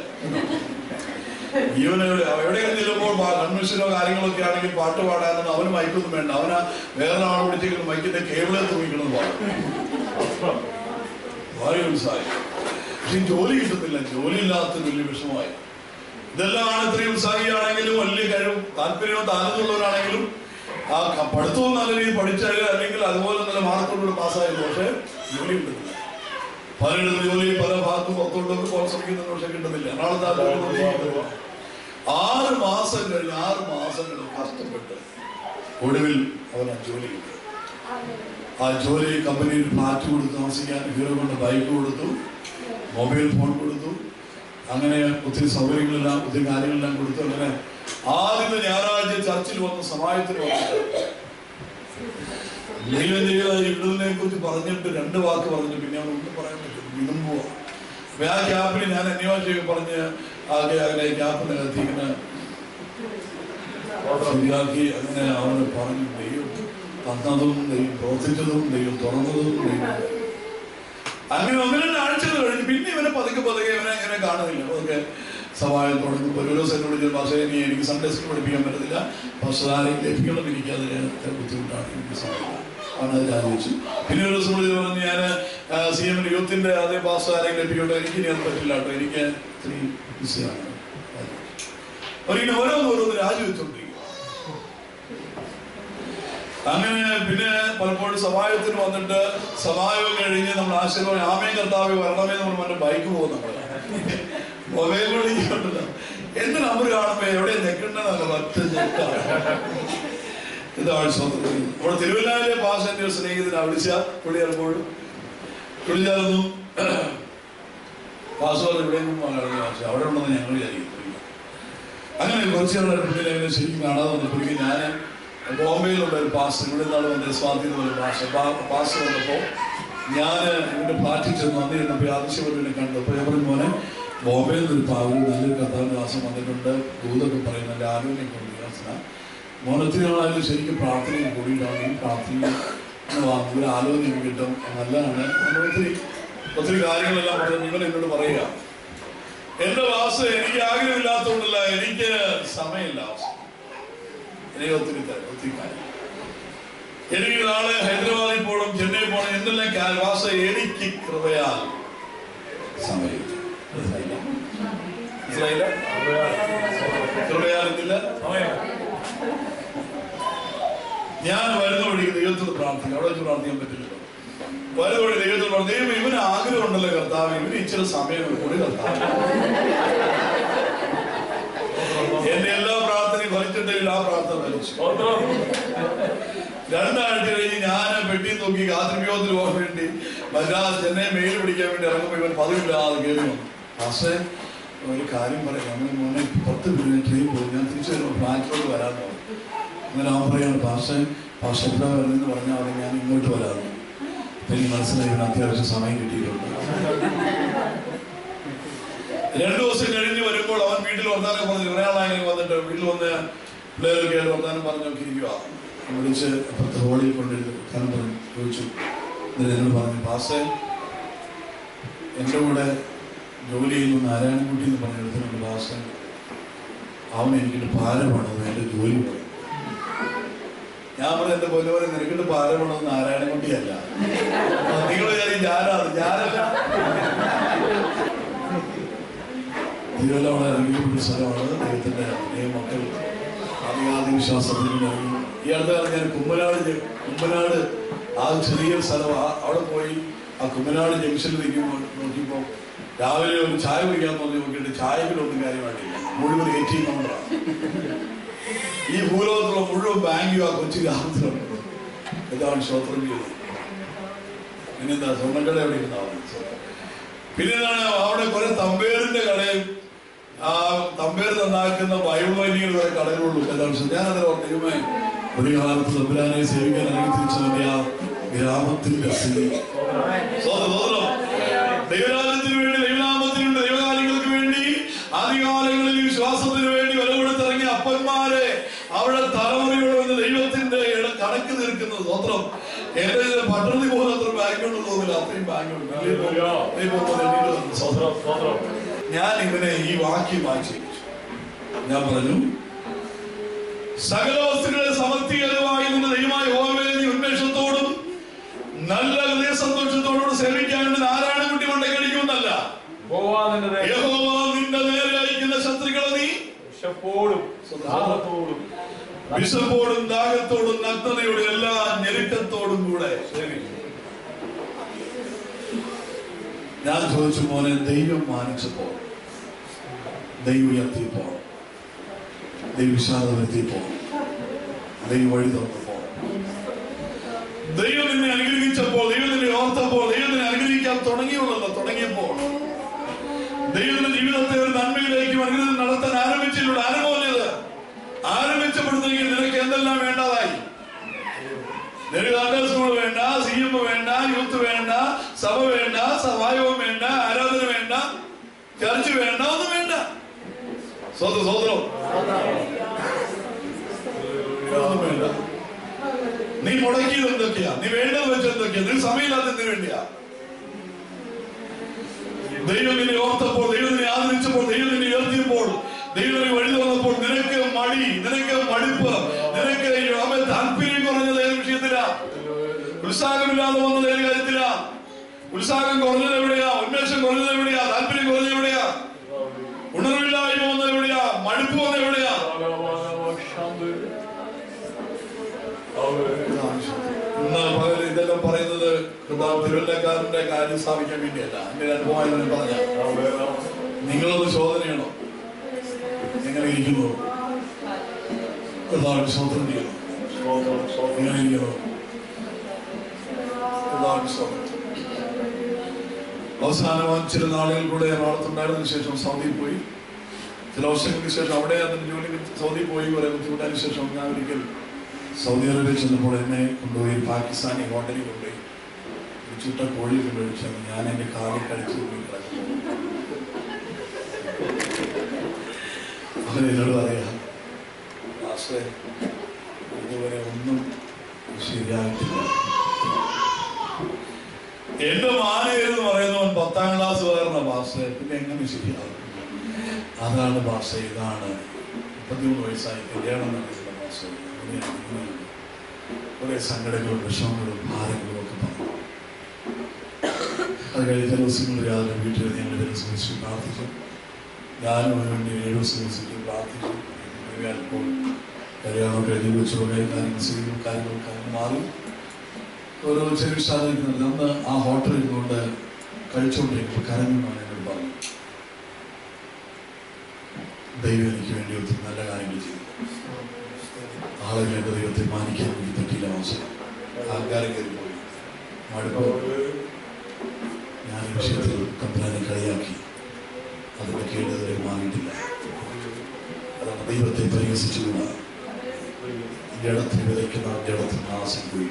ഇവന് എവിടെയെങ്കിലും ചെല്ലുമ്പോൾ കൺവെൻഷനോ കാര്യങ്ങളൊക്കെ ആണെങ്കിൽ പാട്ട് പാടാനൊന്നും അവന് മൈക്കൊന്നും വേണ്ട അവന് വേറെ ആൾ വിളിച്ചെങ്കിലും മൈക്കിന്റെ കേബിളെ തൂങ്ങിക്കണമെന്ന് പാടും വളരെ ഉത്സാഹം പക്ഷെ ഈ ജോലി കിട്ടുന്നില്ല ജോലി ഇല്ലാത്ത വലിയ വിഷമമായി ഇതെല്ലാം ആണ് ഇത്രയും ഉത്സാഹിയാണെങ്കിലും വലിയ കഴിവും താല്പര്യവും താല്പര്യമുള്ളവരാണെങ്കിലും ആ ക- പഠിത്തവും നല്ല രീതിയിൽ പഠിച്ചാൽ അല്ലെങ്കിൽ അതുപോലെ നല്ല മാർക്കോടുകൂടെ പാസ്സായിരുന്നു പക്ഷെ ജോലി കിട്ടുന്നില്ല പലയിടത്തും ജോലി പല ഭാഗത്തും പുറത്തോട്ടൊക്കെ പോകാൻ ശ്രമിക്കുന്നുണ്ട് പക്ഷെ കിട്ടുന്നില്ല എറണാകുളത്ത് ആ ജോലി ഒന്നും കിട്ടുന്നില്ല. ആറ് മാസം കഴിഞ്ഞ് ആറ് മാസങ്ങൾ കഷ്ടപ്പെട്ട് ഒടുവിൽ അവൻ ആ ജോലി കിട്ടി ആ ജോലി കമ്പനിയിൽ ഫ്ലാറ്റ് കൊടുത്ത് താമസിക്കാൻ ഹീറോ കൊണ്ട് ബൈക്ക് കൊടുത്തു മൊബൈൽ ഫോൺ കൊടുത്തു അങ്ങനെ ഒത്തിരി സൗകര്യങ്ങളെല്ലാം ഒത്തിരി കാര്യങ്ങളെല്ലാം കൊടുത്തു അങ്ങനെ ആദ്യത്തെ ഞായറാഴ്ച ചർച്ചിൽ വന്ന് സമായത്തിന് വന്നിട്ട് ദൈവം ചെയ്ത ഇവിടുതിനെ കുറിച്ച് പറഞ്ഞിട്ട് രണ്ട് വാക്ക് പറഞ്ഞു പിന്നെ അവൻ ഒന്നും പറയാൻ പറ്റും വിതുമ്പുക അപ്പൊ ആ ക്യാപ്പിൽ ഞാൻ അന്വേഷിച്ച് പറഞ്ഞ് ആകെ അങ്ങനെ ക്യാപ്പിനകത്ത് ഇങ്ങനെ ശരിയാക്കി അങ്ങനെ അവന് പറഞ്ഞു ദൈവം തന്നതും ദൈവം പ്രവർത്തിച്ചതും ദൈവം തുറന്നതും ദൈവം അങ്ങനെ ഒന്ന് രണ്ട് ആഴ്ചകൾ കഴിഞ്ഞ് പിന്നെ ഇവനെ പതുക്കെ പതുക്കെ ഇവനെ ഇങ്ങനെ കാണുന്നില്ല പതുക്കെ സവായം തുടങ്ങും ഒരു ദിവസം എന്നോട് ചോദിച്ചു പക്ഷേ ഇനി എനിക്ക് സൺഡേ സ്കൂൾ പഠിപ്പിക്കാൻ പറ്റത്തില്ല പക്ഷേ ആരെയും ലഭിക്കണം എനിക്ക് അതിന് ബുദ്ധിമുട്ടാണ് എനിക്ക് സമയമില്ല അവൻ അത് ആലോചിച്ചു പിന്നെ ഒരു ദിവസം വിളിച്ച് പറഞ്ഞു ഞാൻ സി എമ്മിന്റെ യൂത്തിന്റെ അതേ പാസ് ആരെയും ലഭിക്കട്ടെ എനിക്ക് ഇനി അത് പറ്റില്ല കേട്ടോ എനിക്ക് ഇത്തിരി ബിസിയാണ് അവരിങ്ങനെ ഓരോന്ന് ഓരോന്ന് രാജിവെച്ചോണ്ടിരിക്കും അങ്ങനെ പിന്നെ പലപ്പോഴും സമായത്തിന് വന്നിട്ട് സമായം കഴിഞ്ഞ് നമ്മൾ ആശീർവാദം ആമയും കർത്താവ് വരണമേ നമ്മൾ മറ്റേ ബൈക്ക് പോകും നമ്മള് മൊബൈൽ വിളിക്കുന്നുണ്ടല്ലോ എന്ത് നമ്പർ കാണുമ്പോ എവിടെ ഞെക്കണ്ടെന്നല്ല ഒറ്റ ഞെക്കാണ് ഇതാണ് സ്വന്തം അവിടെ തിരുവല്ലായിലെ പാസ് എന്റെ ഒരു സ്നേഹിതനാ വിളിച്ച പുള്ളി ചിലപ്പോഴും വിളിച്ചായിരുന്നു പാസ്വേഡ് എവിടെയെങ്കിലും പക്ഷെ അവിടെ ഉണ്ടെന്ന് ഞങ്ങൾ വിചാരിക്കും അങ്ങനെ കുറച്ച് നാളെ പുള്ളിനെ അങ്ങനെ ശരിക്കും കാണാതെ വന്നു പുള്ളിക്ക് ഞാൻ ബോംബെയിലുള്ള ഒരു പാസ് ഇവിടെ നിന്നാണ് വന്നത് സ്വാധീനം ഒരു പാസ് പാസ് വന്നപ്പോൾ ഞാൻ ഇവന്റെ ഫ്ലാറ്റിൽ ചെന്ന് വന്നു ചെന്നപ്പോൾ ആദിശ്യപുരനെ കണ്ടു അപ്പോൾ ഞാൻ പറഞ്ഞു മോനെ ബോംബെയിൽ നിന്നൊരു പാവം നല്ലൊരു കഥാവിന്റെ ദാസം വന്നിട്ടുണ്ട് ദൂതൊക്കെ പറയുന്ന നല്ല ആരോഗ്യം കൊണ്ട് വികാസന മോനത്തിന് ആണെങ്കിലും ശരിക്കും പ്രാർത്ഥനയും കൂടിയിട്ടാണ് ഈ പ്രാർത്ഥനയും ഒരു ആലോചന കിട്ടും നല്ലതാണ് നമ്മൾ ഒത്തിരി ഒത്തിരി കാര്യങ്ങളെല്ലാം പറഞ്ഞു ഇവൻ എന്നോട് പറയുക എന്റെ വാസ് എനിക്ക് ആഗ്രഹമില്ലാത്തതുകൊണ്ടല്ല എനിക്ക് സമയമില്ല വാസ് എനിക്ക് ഒത്തിരി തരാം ഒത്തിരി കാര്യം എനിക്ക് നാളെ ഹൈദരാബാദിൽ പോകണം ചെന്നൈ പോകണം എന്തെല്ലാം കാര്യം വാസ എനിക്ക് കൃപയാൽ സമയമില്ല മനസ്സിലായില്ല? മനസ്സിലായില്ല കൃപയാൽ എന്തില്ല സമയം ഞാൻ വരുന്ന വഴി ദൈവത്തോട് പ്രാർത്ഥിക്കും അവിടെ വെച്ച് പ്രാർത്ഥിക്കാൻ പറ്റില്ല വരുവഴി ദൈവത്തിൽ പറഞ്ഞു ദൈവം ഇവന് ആഗ്രഹം ഉണ്ടല്ലോ കർത്താവ് ഇവന് ഇച്ചിരി സമയം കൂടി കർത്താവ് എന്റെ എല്ലാ പ്രാർത്ഥനയും ഫലിച്ചിട്ടില്ല ആ പ്രാർത്ഥന ഫലിച്ചു സ്തോത്രം രണ്ടാഴ്ച കഴിഞ്ഞ് ഞാൻ പെട്ടി നോക്കി കാത്തിരിക്കോത്തിന് പോകാൻ വേണ്ടി മദ്രാസ് ചെന്നൈ മെയിൽ പിടിക്കാൻ വേണ്ടി ഇറങ്ങുമ്പോൾ ഇവൻ പതിവില്ലാതെ കയറി വന്നു പക്ഷേ ഒരു കാര്യം പറയാം നമ്മൾ മോനെ പത്ത് മിനിറ്റ് ട്രെയിൻ പോയി ഞാൻ തിരിച്ചു വരുമ്പോൾ ഫ്ലാറ്റിലോട്ട് വരാൻ പറഞ്ഞു അങ്ങനെ അവൻ പറയാണ് പക്ഷേ പക്ഷെ എത്ര വരുന്നെന്ന് പറഞ്ഞാൽ അവിടെ ഞാൻ ഇങ്ങോട്ട് വരാമെന്ന് അപ്പൊ എനിക്ക് മനസ്സിലായി ഇവന് അത്യാവശ്യം സമയം കിട്ടിയിട്ടുണ്ട് രണ്ടു ദിവസം കഴിഞ്ഞ് വരുമ്പോൾ അവൻ വീട്ടിൽ വർത്താനം പറഞ്ഞു ഒരാളായി വന്നിട്ട് വീട്ടിൽ വന്ന് പിള്ളേരൊക്കെ ആയിട്ട് വർത്താനം പറഞ്ഞൊക്കെ ഇരിക്കുക വിളിച്ച് അപ്പുറത്ത് ഹോളിൽ കൊണ്ടിരുന്നു വർത്താനം പറഞ്ഞു ചോദിച്ചു എന്നിട്ട് എന്നോട് പറഞ്ഞു പാസേ എൻ്റെ കൂടെ ജോലി ചെയ്യുന്ന നാരായണൻകുട്ടി എന്ന് പറഞ്ഞ എടുത്തിട്ടുണ്ട് പാസേ അവൻ എനിക്കിട്ട് പാരമാണത് എൻ്റെ ജോലി പറയും ഞാൻ പറഞ്ഞു എന്റെ പോലെ പോലെ നിനക്കിട്ട് പാരമാണത് നാരായണൻകുട്ടിയല്ല നിങ്ങൾ വിചാരിക്കും ഞാനാണ് ഞാനല്ല തിരുവല്ല വളരെ അറിയപ്പെട്ട സ്ഥലമാണ് ദൈവത്തിന്റെ ദൈവമക്കൾ ആദികാതി വിശ്വാസത്തിൽ ഇറങ്ങി ഈ അടുത്ത കാലത്ത് ഞാൻ കുമ്പനാട് ജ- കുമ്പനാട് ആ ചെറിയൊരു സ്ഥലം ആ- അവിടെ പോയി ആ കുമ്പനാട് ജംഗ്ഷനിൽ നിൽക്കുമ്പോൾ നോക്കിയപ്പോൾ രാവിലെ ഒരു ചായ കുടിക്കാൻ തോന്നി നോക്കിയിട്ട് ചായക്കിലൊന്നും കാര്യമായിട്ടില്ല മുഴുവൻ എ ടി എം കൗണ്ടറാണ് ഈ ഭൂലോകത്തുള്ള മുഴുവൻ ബാങ്കും ആ കൊച്ചു ഗ്രാമത്തിലുണ്ട് ഇതാണ് ശ്രോത്രം ചെയ്തത് പിന്നെന്താ സ്വർണ്ണക്കട എവിടെ ഇരുന്നാവും പിന്നെ എന്താണ് അവിടെ കുറെ തമ്പേറിന്റെ കടയും ആ തമ്പേർ നന്നാക്കുന്ന ബൈബിൾ വൈദ്യങ്ങൾ കുറെ കടകളുള്ളൂ എന്താണ് വെച്ചാൽ ഞാൻ അതിൽ ദൈവമേ ഒരു കാലത്ത് തമ്പുരാനെ സേവിക്കാൻ ഇറങ്ങി തിരിച്ചതിന്റെ ആ ഗ്രാമത്തിന്റെ സ്ഥിതി സ്വതന്ത്രം, സ്വതന്ത്രം. ദൈവരാജ്യത്തിന് വേണ്ടി ദൈവനാമത്തിന് വേണ്ടി ദൈവകാര്യങ്ങൾക്ക് വേണ്ടി ആദ്യകാലങ്ങളിൽ വിശ്വാസത്തിന് വേണ്ടി വില കൊടുത്തിറങ്ങിയ അപ്പന്മാരെ അവിടെ തലമുറയോട് വന്ന് ദൈവത്തിന്റെ ഇട- കണക്ക് തീർക്കുന്നത് സ്വത്രം എന്റെ പട്ടണത്തിൽ പോകുന്ന അത്ര ബാങ്കുണ്ടെന്ന് തോന്നില്ല അത്രയും ബാങ്കുണ്ട് വലിയ പോകുമ്പോൾ- വലിയ പോകുമ്പോൾ എണ്ണീറ്റ് വന്നു. സ്വത്രം. സ്തോത്രം സ്തോത്രം ഞാൻ ഇവനെ ഈ വാക്യം വായിച്ചു ഞാൻ പറഞ്ഞു സകല വസ്തുക്കളെ സമർത്ഥികരമായി നിന്റെ ദൈവമായ യഹോവയെ നീ ഉന്മേഷത്തോടും നല്ല ഹൃദയ സന്തോഷത്തോടും സേവിക്കാൻ വേണ്ടി നാരായണക്കുട്ടി കൊണ്ടേക്കടിക്കുമെന്നല്ല പോവാ നിന്റെ ദേശം. യഹോവ നിന്റെ നേരെ അയക്കുന്ന ശത്രുക്കളെ നീ വിശപ്പോടും ദാഹത്തോടും വിശപ്പോടും ദാഹത്തോടും നഗ്നതയോടും എല്ലാ ഞെരുക്കത്തോടും കൂടെ സേവിക്കും. ഞാൻ ചോദിച്ചു മോനെ ദൈവം മാനിച്ചപ്പോ ദൈവം ഉയർത്തിയപ്പോ ദൈവവിശാലത വരുത്തിയപ്പോ ദൈവം വഴി തുറന്നപ്പോ ദൈവം നിന്നെ അനുഗ്രഹിച്ചപ്പോൾ ദൈവം നിന്നെ ഓർത്തപ്പോൾ ദൈവം നിന്നെ അനുഗ്രഹിക്കാൻ തുടങ്ങിയുള്ളല്ലോ തുടങ്ങിയപ്പോൾ ദൈവത്തിന്റെ ജീവിതത്തെ ഒരു നന്മയിലേക്കും അനുഗ്രഹം നടത്താൻ ആരംഭിച്ചിട്ടുണ്ട് ആരംഭമല്ലത് ആരംഭിച്ചപ്പോഴത്തേക്ക് നിനക്ക് എന്തെല്ലാം വേണ്ടതായി നിനക്ക് സൺഡേ സ്കൂൾ വേണ്ട സി എം വേണ്ട യൂത്ത് വേണ്ട സഭ വേണ്ട സഹായവും വേണ്ട ആരാധന വേണ്ട ചർച്ച് വേണ്ട ഒന്നും വേണ്ട സ്വന്തം സ്വതന്ത്രം ഒന്നും വേണ്ട നീ മുടക്കിയത് എന്തൊക്കെയാ നീ വേണ്ടത് വെച്ച് എന്തൊക്കെയാ നീ സമയമില്ലാത്തതിന് വേണ്ടിയാ ദൈവം നിന്നെ ഓർത്തപ്പോൾ ദൈവം നിന്നെ ആദരിച്ചപ്പോൾ ദൈവം നിന്നെ ഉയർത്തിയപ്പോൾ ദൈവം നിന്നെ വഴി തുറന്നപ്പോൾ നിനക്ക് മടി നിനക്ക് മടുപ്പ് നിനക്ക് അവൻ താല്പര്യം കുറഞ്ഞത് ഏത് വിഷയത്തിലാ ഉത്സാഹമില്ലാതെ വന്നത് ഏത് കാര്യത്തിലാ ഉത്സാഹം കുറഞ്ഞത് എവിടെയാ ഉന്മേഷം കുറഞ്ഞത് എവിടെയാ താല്പര്യം കുറഞ്ഞത് എവിടെയാ ഉണർവില്ലായ്മ വന്നത് എവിടെയാ മടുപ്പ് വന്നത് എവിടെയാ ഇന്ന് പകൽ ഇതെല്ലാം പറയുന്നത് കർത്താവ് തിരുവല്ലക്കാരന്റെ കാര്യം സ്ഥാപിക്കാൻ വേണ്ടിയല്ല എന്റെ അനുഭവമായി ഞാൻ പറഞ്ഞ നിങ്ങളൊന്ന് ശോധനയാണോ എങ്ങനെ ഇരിക്കുന്നു കർത്താവിന് സ്വന്തം ചെയ്യുന്നു എങ്ങനെ ഇരിക്കുന്നു കർത്താവിന് സ്വന്തം അവസാനം ചില നാളുകൾ കൂടെ എറണാകുളത്തുണ്ടായിരുന്നതിന് ശേഷം സൗദിയിൽ പോയി ചില വർഷങ്ങൾക്ക് ശേഷം അവിടെ അതിന്റെ ജോലി സൗദിയിൽ പോയി കുറെ ബുദ്ധിമുട്ടതിന് ശേഷം ഞാൻ ഒരിക്കൽ സൗദി അറേബ്യ ചെന്നപ്പോൾ എന്നെ കൊണ്ടുപോയി പാകിസ്ഥാനി ഹോട്ടലിൽ കൊണ്ടുപോയി ഒരു ചുട്ട കോഴി കൊണ്ടുപോയി ഞാൻ എന്റെ കാലിൽ കടിച്ചു പോയി കിടക്കുന്നു അവൻ എന്നോട് പറയാ "മാസ്റ്ററെ, ഇതുവരെ ഒന്നും ശരിയായിട്ടില്ല എന്റെ മാനേരെന്ന് പറയുന്നവൻ പത്താം ക്ലാസ് കാരണ ഭാഷ പിന്നെ എങ്ങനെ ശരിയാവും അതാണ് ഭാഷ ഇതാണ് മുപ്പത്തിമൂന്ന് വയസ്സായി കല്യാണം നടക്കുന്ന ഭാഷ അങ്ങനെയാണ് ഇങ്ങനെയാണ് കുറെ സങ്കടങ്ങളും വിഷമങ്ങളും ഭാരങ്ങളും ഒക്കെ പറഞ്ഞു അത് കഴിഞ്ഞ ചില ദിവസങ്ങളിൽ രാവിലെ വീട്ടിൽ ഞങ്ങൾ ചില ദിവസം പ്രാർത്ഥിച്ചു ഞാനും അതിന് വേണ്ടി ഏഴ് ദിവസം ദിവസത്തിൽ പ്രാർത്ഥിച്ചു ഇപ്പോൾ കല്യാണം കഴിഞ്ഞ് വെച്ച് കുറേ കാര്യങ്ങൾ ചെയ്തു കാര്യങ്ങളൊക്കെ അങ്ങ് മാറി ഒരു ചെറിയ സാധനം അന്ന് ആ ഹോട്ടലിൽ നിന്നുകൊണ്ട് കഴിച്ചുകൊണ്ടിരിക്കുമ്പോൾ കരഞ്ഞു എന്നോട് പറഞ്ഞു ദൈവം എനിക്ക് വേണ്ടി ഒത്തിരി നല്ല കാര്യങ്ങൾ ചെയ്തു ആളുകൾ എൻ്റെ ദൈവത്തെ മാനിക്കാൻ എനിക്ക് പറ്റിയില്ല അവസരം ആൾക്കാരെ കയറി പോയി മടുപ്പ് ഞാൻ ഈ വിഷയത്തിൽ കമ്പലാനെ കളിയാക്കി അതിന്റെ കേടുതരെ മാറിയിട്ടില്ല അതാണ് ദൈവത്തെ പരിഹസിച്ചുകൂടാ ജഡത്തിന് വിതയ്ക്കുന്ന ജഡത്തിന് നാശം പോയി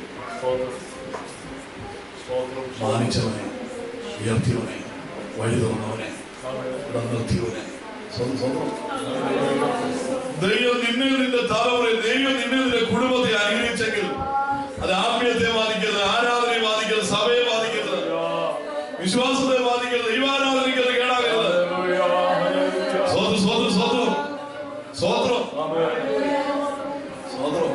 മാനിച്ചവനെ ഉയർത്തിയവനെ വഴി തുറന്നവനെ ഇവിടെ നിർത്തിയവനെ സ്വന്തം സ്വന്തം ദൈവം നിന്നെ നിന്റെ തലമുറ ദൈവം നിന്നെ നിന്റെ കുടുംബത്തെ അനുഗ്രഹിച്ചെങ്കിൽ അത് ആത്മീയത്തെ ബാധിക്കരുത് ആരാധനയെ ബാധിക്കരുത് സഭയെ ബാധിക്കരുത് വിശ്വാസത്തെ ബാധിക്കരുത് ദൈവാരാധനയ്ക്ക് അത് കേടാകരുത് സ്വതം സ്വതം സ്വതം സ്വതന്ത്രം സ്വതന്ത്രം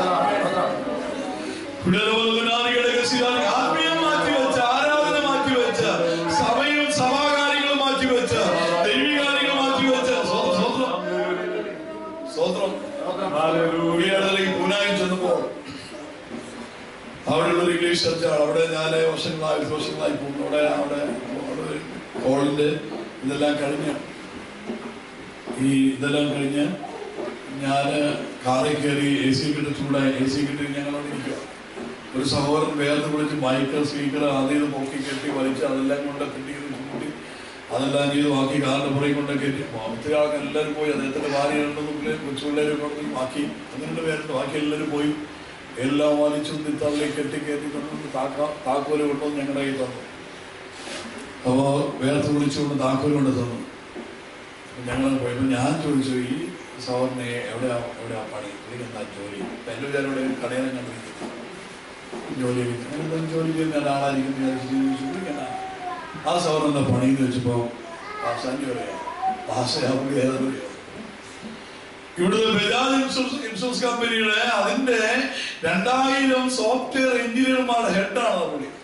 കുടലോലുനാദികളെ കസിയാൽ ആത്മീയം മാറ്റിവെച്ച ആരാധന മാറ്റിവെച്ച സഭയും സഭാകാര്യങ്ങളും മാറ്റിവെച്ച ദൈവികാര്യങ്ങൾ മാറ്റിവെച്ച സ്വതം സ്വതന്ത്രം സ്വതന്ത്രം ഈയിടയിലേക്ക് പൂനായിൽ ചെന്നപ്പോൾ അവിടെയുള്ള ഒരു ഇംഗ്ലീഷ് ചർച്ചാണ് അവിടെ ഞാൻ വർഷങ്ങളായി വർഷങ്ങളായി പോകുന്നു അവിടെ അവിടെ അവിടെ കോളിന്റെ ഇതെല്ലാം കഴിഞ്ഞ് ഈ ഇതെല്ലാം കഴിഞ്ഞ് ഞാൻ കാറിൽ കയറി എ സി കിട്ടി ചൂടായി എ സി കിട്ടി ഞങ്ങളോട് ഇരിക്കുക ഒരു സഹോദരൻ വേർന്ന് വിളിച്ച് മൈക്ക് സ്പീക്കർ ആദ്യം ഇത് പൊക്കി കെട്ടി വലിച്ച് അതെല്ലാം കൊണ്ട് കെട്ടി കൂട്ടി അതെല്ലാം ചെയ്ത് ബാക്കി കാറിന്റെ പുറകെ കൊണ്ട് കയറ്റി ഒത്തിരി ആൾക്ക് എല്ലാവരും പോയി അദ്ദേഹത്തിന്റെ ഭാര്യ രണ്ടു കൊച്ചുപിള്ളേരെ കൊണ്ട് ബാക്കി അങ്ങനെ പേരുണ്ട് ബാക്കി എല്ലാവരും പോയി എല്ലാം വലിച്ചു തള്ളി കെട്ടി കയറ്റി തന്നു താക്ക താക്കോല് കൊണ്ടുവന്ന് ഞങ്ങളുടെ കയ്യിൽ തന്നു അപ്പോൾ വേർത്ത് വിളിച്ചുകൊണ്ട് താക്കോല് കൊണ്ട് തന്നു ഞങ്ങൾ പോയപ്പോൾ ഞാൻ ചോദിച്ചു ഈ സഹോദരനെ എവിടെയാ എവിടെയാ പണി ഇതിന് എന്താ ജോലി എൻ്റെ വിചാരോടെ കടയിൽ കണ്ടിരിക്കുന്നു ജോലി അങ്ങനെ എന്താ ജോലി ചെയ്യുന്ന ഒരാളായിരിക്കും വിചാരിച്ചു ചോദിച്ചു ഇങ്ങനെ ആ സഹോദരൻ എന്താ പണി എന്ന് വെച്ചപ്പോൾ ഭാഷാഞ്ചി പറയാം ഭാഷയാവുക ഏതെന്നറിയോ ഇവിടുത്തെ ബജാജ് ഇൻഷുറൻസ് ഇൻഷുറൻസ് കമ്പനിയുടെ അതിന്റെ രണ്ടായിരം സോഫ്റ്റ്വെയർ എഞ്ചിനീയർമാരുടെ ഹെഡാണ് ആ പുള്ളി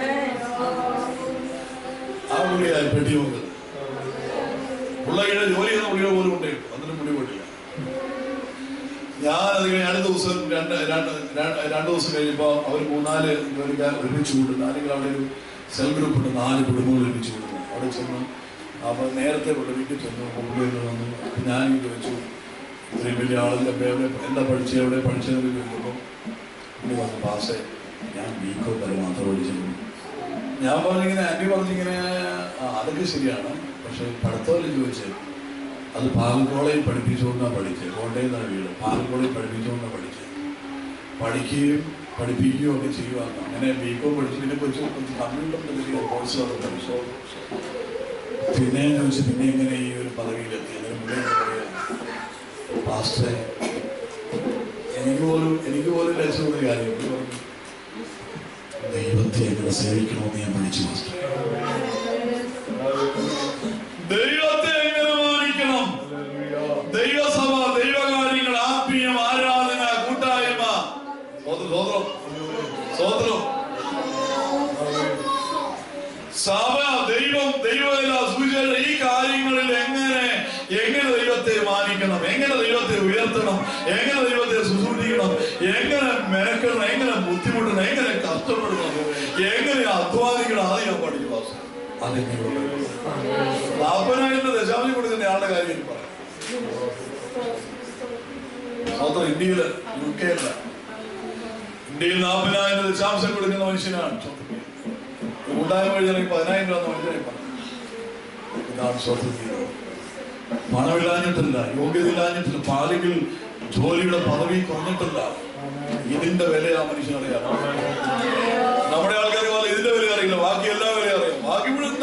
ആ പുള്ളിയായി പെട്ടി നോക്കുന്നത് പുള്ളിയുടെ ജോലി ചെയ്യുന്ന പുള്ളിയുടെ പോലും ഉണ്ട് എന്നിട്ട് പുള്ളി പോയിട്ടില്ല ഞാൻ അത് കഴിഞ്ഞ് അടുത്ത ദിവസം രണ്ട് രണ്ട് രണ്ട് രണ്ട് ദിവസം കഴിഞ്ഞപ്പോൾ അവർ മൂന്നാല് ജോലിക്കാർ ഒരുമിച്ച് കൂടുന്നു അല്ലെങ്കിൽ അവിടെ ഒരു സെൽ ഗ്രൂപ്പ് ഉണ്ട് നാല് കുടുംബങ്ങൾ ഒരുമിച്ച് കൂടുന്നു അവിടെ ചെന്നു അപ്പോൾ നേരത്തെ പുള്ളി വീട്ടിൽ ചെന്നു പുള്ളി വന്നു അപ്പോൾ ഞാൻ ചോദിച്ചു ഇത്രയും വലിയ ആളിൻ്റെ എവിടെ എന്താ പഠിച്ചത് എവിടെ പഠിച്ചതെന്ന് ചോദിച്ചപ്പോൾ പുള്ളി പറഞ്ഞു പാസേ ഞാൻ ബികോം വരെ മാത്രം പഠിച്ചിരുന്നു ഞാൻ പറഞ്ഞിങ്ങനെ ആൻറ്റി പറഞ്ഞിങ്ങനെ ആ അതൊക്കെ ശരിയാണ് പക്ഷെ പഠിത്തമല്ലേ ചോദിച്ചത് അത് പാലക്കോളയിൽ പഠിപ്പിച്ചുകൊണ്ടാണ് പഠിച്ചത് കോട്ടയം നിന്നാണ് വീട് പാലക്കോളയിൽ പഠിപ്പിച്ചുകൊണ്ടാണ് പഠിച്ചത് പഠിക്കുകയും പഠിപ്പിക്കുകയും ഒക്കെ ചെയ്യുവാണ് അങ്ങനെ ബികോം പഠിച്ചു പിന്നെ കൊച്ചു കൊച്ചു കമ്പ്യൂട്ടറിൻ്റെ കോഴ്സ് പഠിച്ചു പിന്നെ ചോദിച്ചു പിന്നെ എങ്ങനെ ഈ ഒരു പദവിയിലെത്തി അങ്ങനെ മുന്നേ പറയുക പാസ്റ്ററെ എനിക്ക് പോലും എനിക്ക് പോലും ലക്ഷ്യമൊരു കാര്യം പുള്ളി പറഞ്ഞു, ദൈവത്തെ എങ്ങനെ സേവിക്കണമെന്ന് ഞാൻ പഠിച്ചു മാസ്റ്റർ ദൈവത്തെ എങ്ങനെ മാനിക്കണം ദൈവസഭ ദൈവകാര്യങ്ങൾ ആത്മീയം ആരാധന കൂട്ടായ്മ സ്വതന്ത്രം സ്വതന്ത്രം സഭ ദൈവം ദൈവമില്ല സൂചന ഈ കാര്യങ്ങളിൽ എങ്ങനെ എങ്ങനെ ദൈവത്തെ മാനിക്കണം എങ്ങനെ ദൈവത്തെ ഉയർത്തണം എങ്ങനെ ദൈവത്തെ ശുശ്രൂഷിക്കണം എങ്ങനെ മെനക്കണം എങ്ങനെ ബുദ്ധിമുട്ടണം എങ്ങനെ കഷ്ടപ്പെടണം എങ്ങനെ അധ്വാനിക്കണം അത് ഞാൻ പഠിച്ചു പാസ് അതെങ്ങനെയുള്ള നാൽപ്പതിനായിരം ദശാംശം കൊടുക്കുന്ന ആളുടെ കാര്യം എനിക്ക് പറയാം സ്വന്തം ഇന്ത്യയില് യു കെയില ഇന്ത്യയിൽ നാൽപ്പതിനായിരം ദശാംശം കൊടുക്കുന്ന മനുഷ്യനാണ് കൂട്ടായ്മ വഴി പതിനായിരം രൂപ മനുഷ്യനെ പറഞ്ഞു ഇതാണ് സ്വന്തം ജീവിതം പണമില്ലാഞ്ഞിട്ടില്ല യോഗ്യതയില്ലാഞ്ഞിട്ടില്ല പാലെങ്കിൽ ജോലിയുടെ പദവി കുറഞ്ഞിട്ടില്ല ഇതിന്റെ വില ആ മനുഷ്യനറിയാം നമ്മുടെ ആൾക്കാർ പോലെ ഇതിന്റെ വില അറിയില്ല ബാക്കി എല്ലാ വില അറിയാം ബാക്കി മുഴുവൻ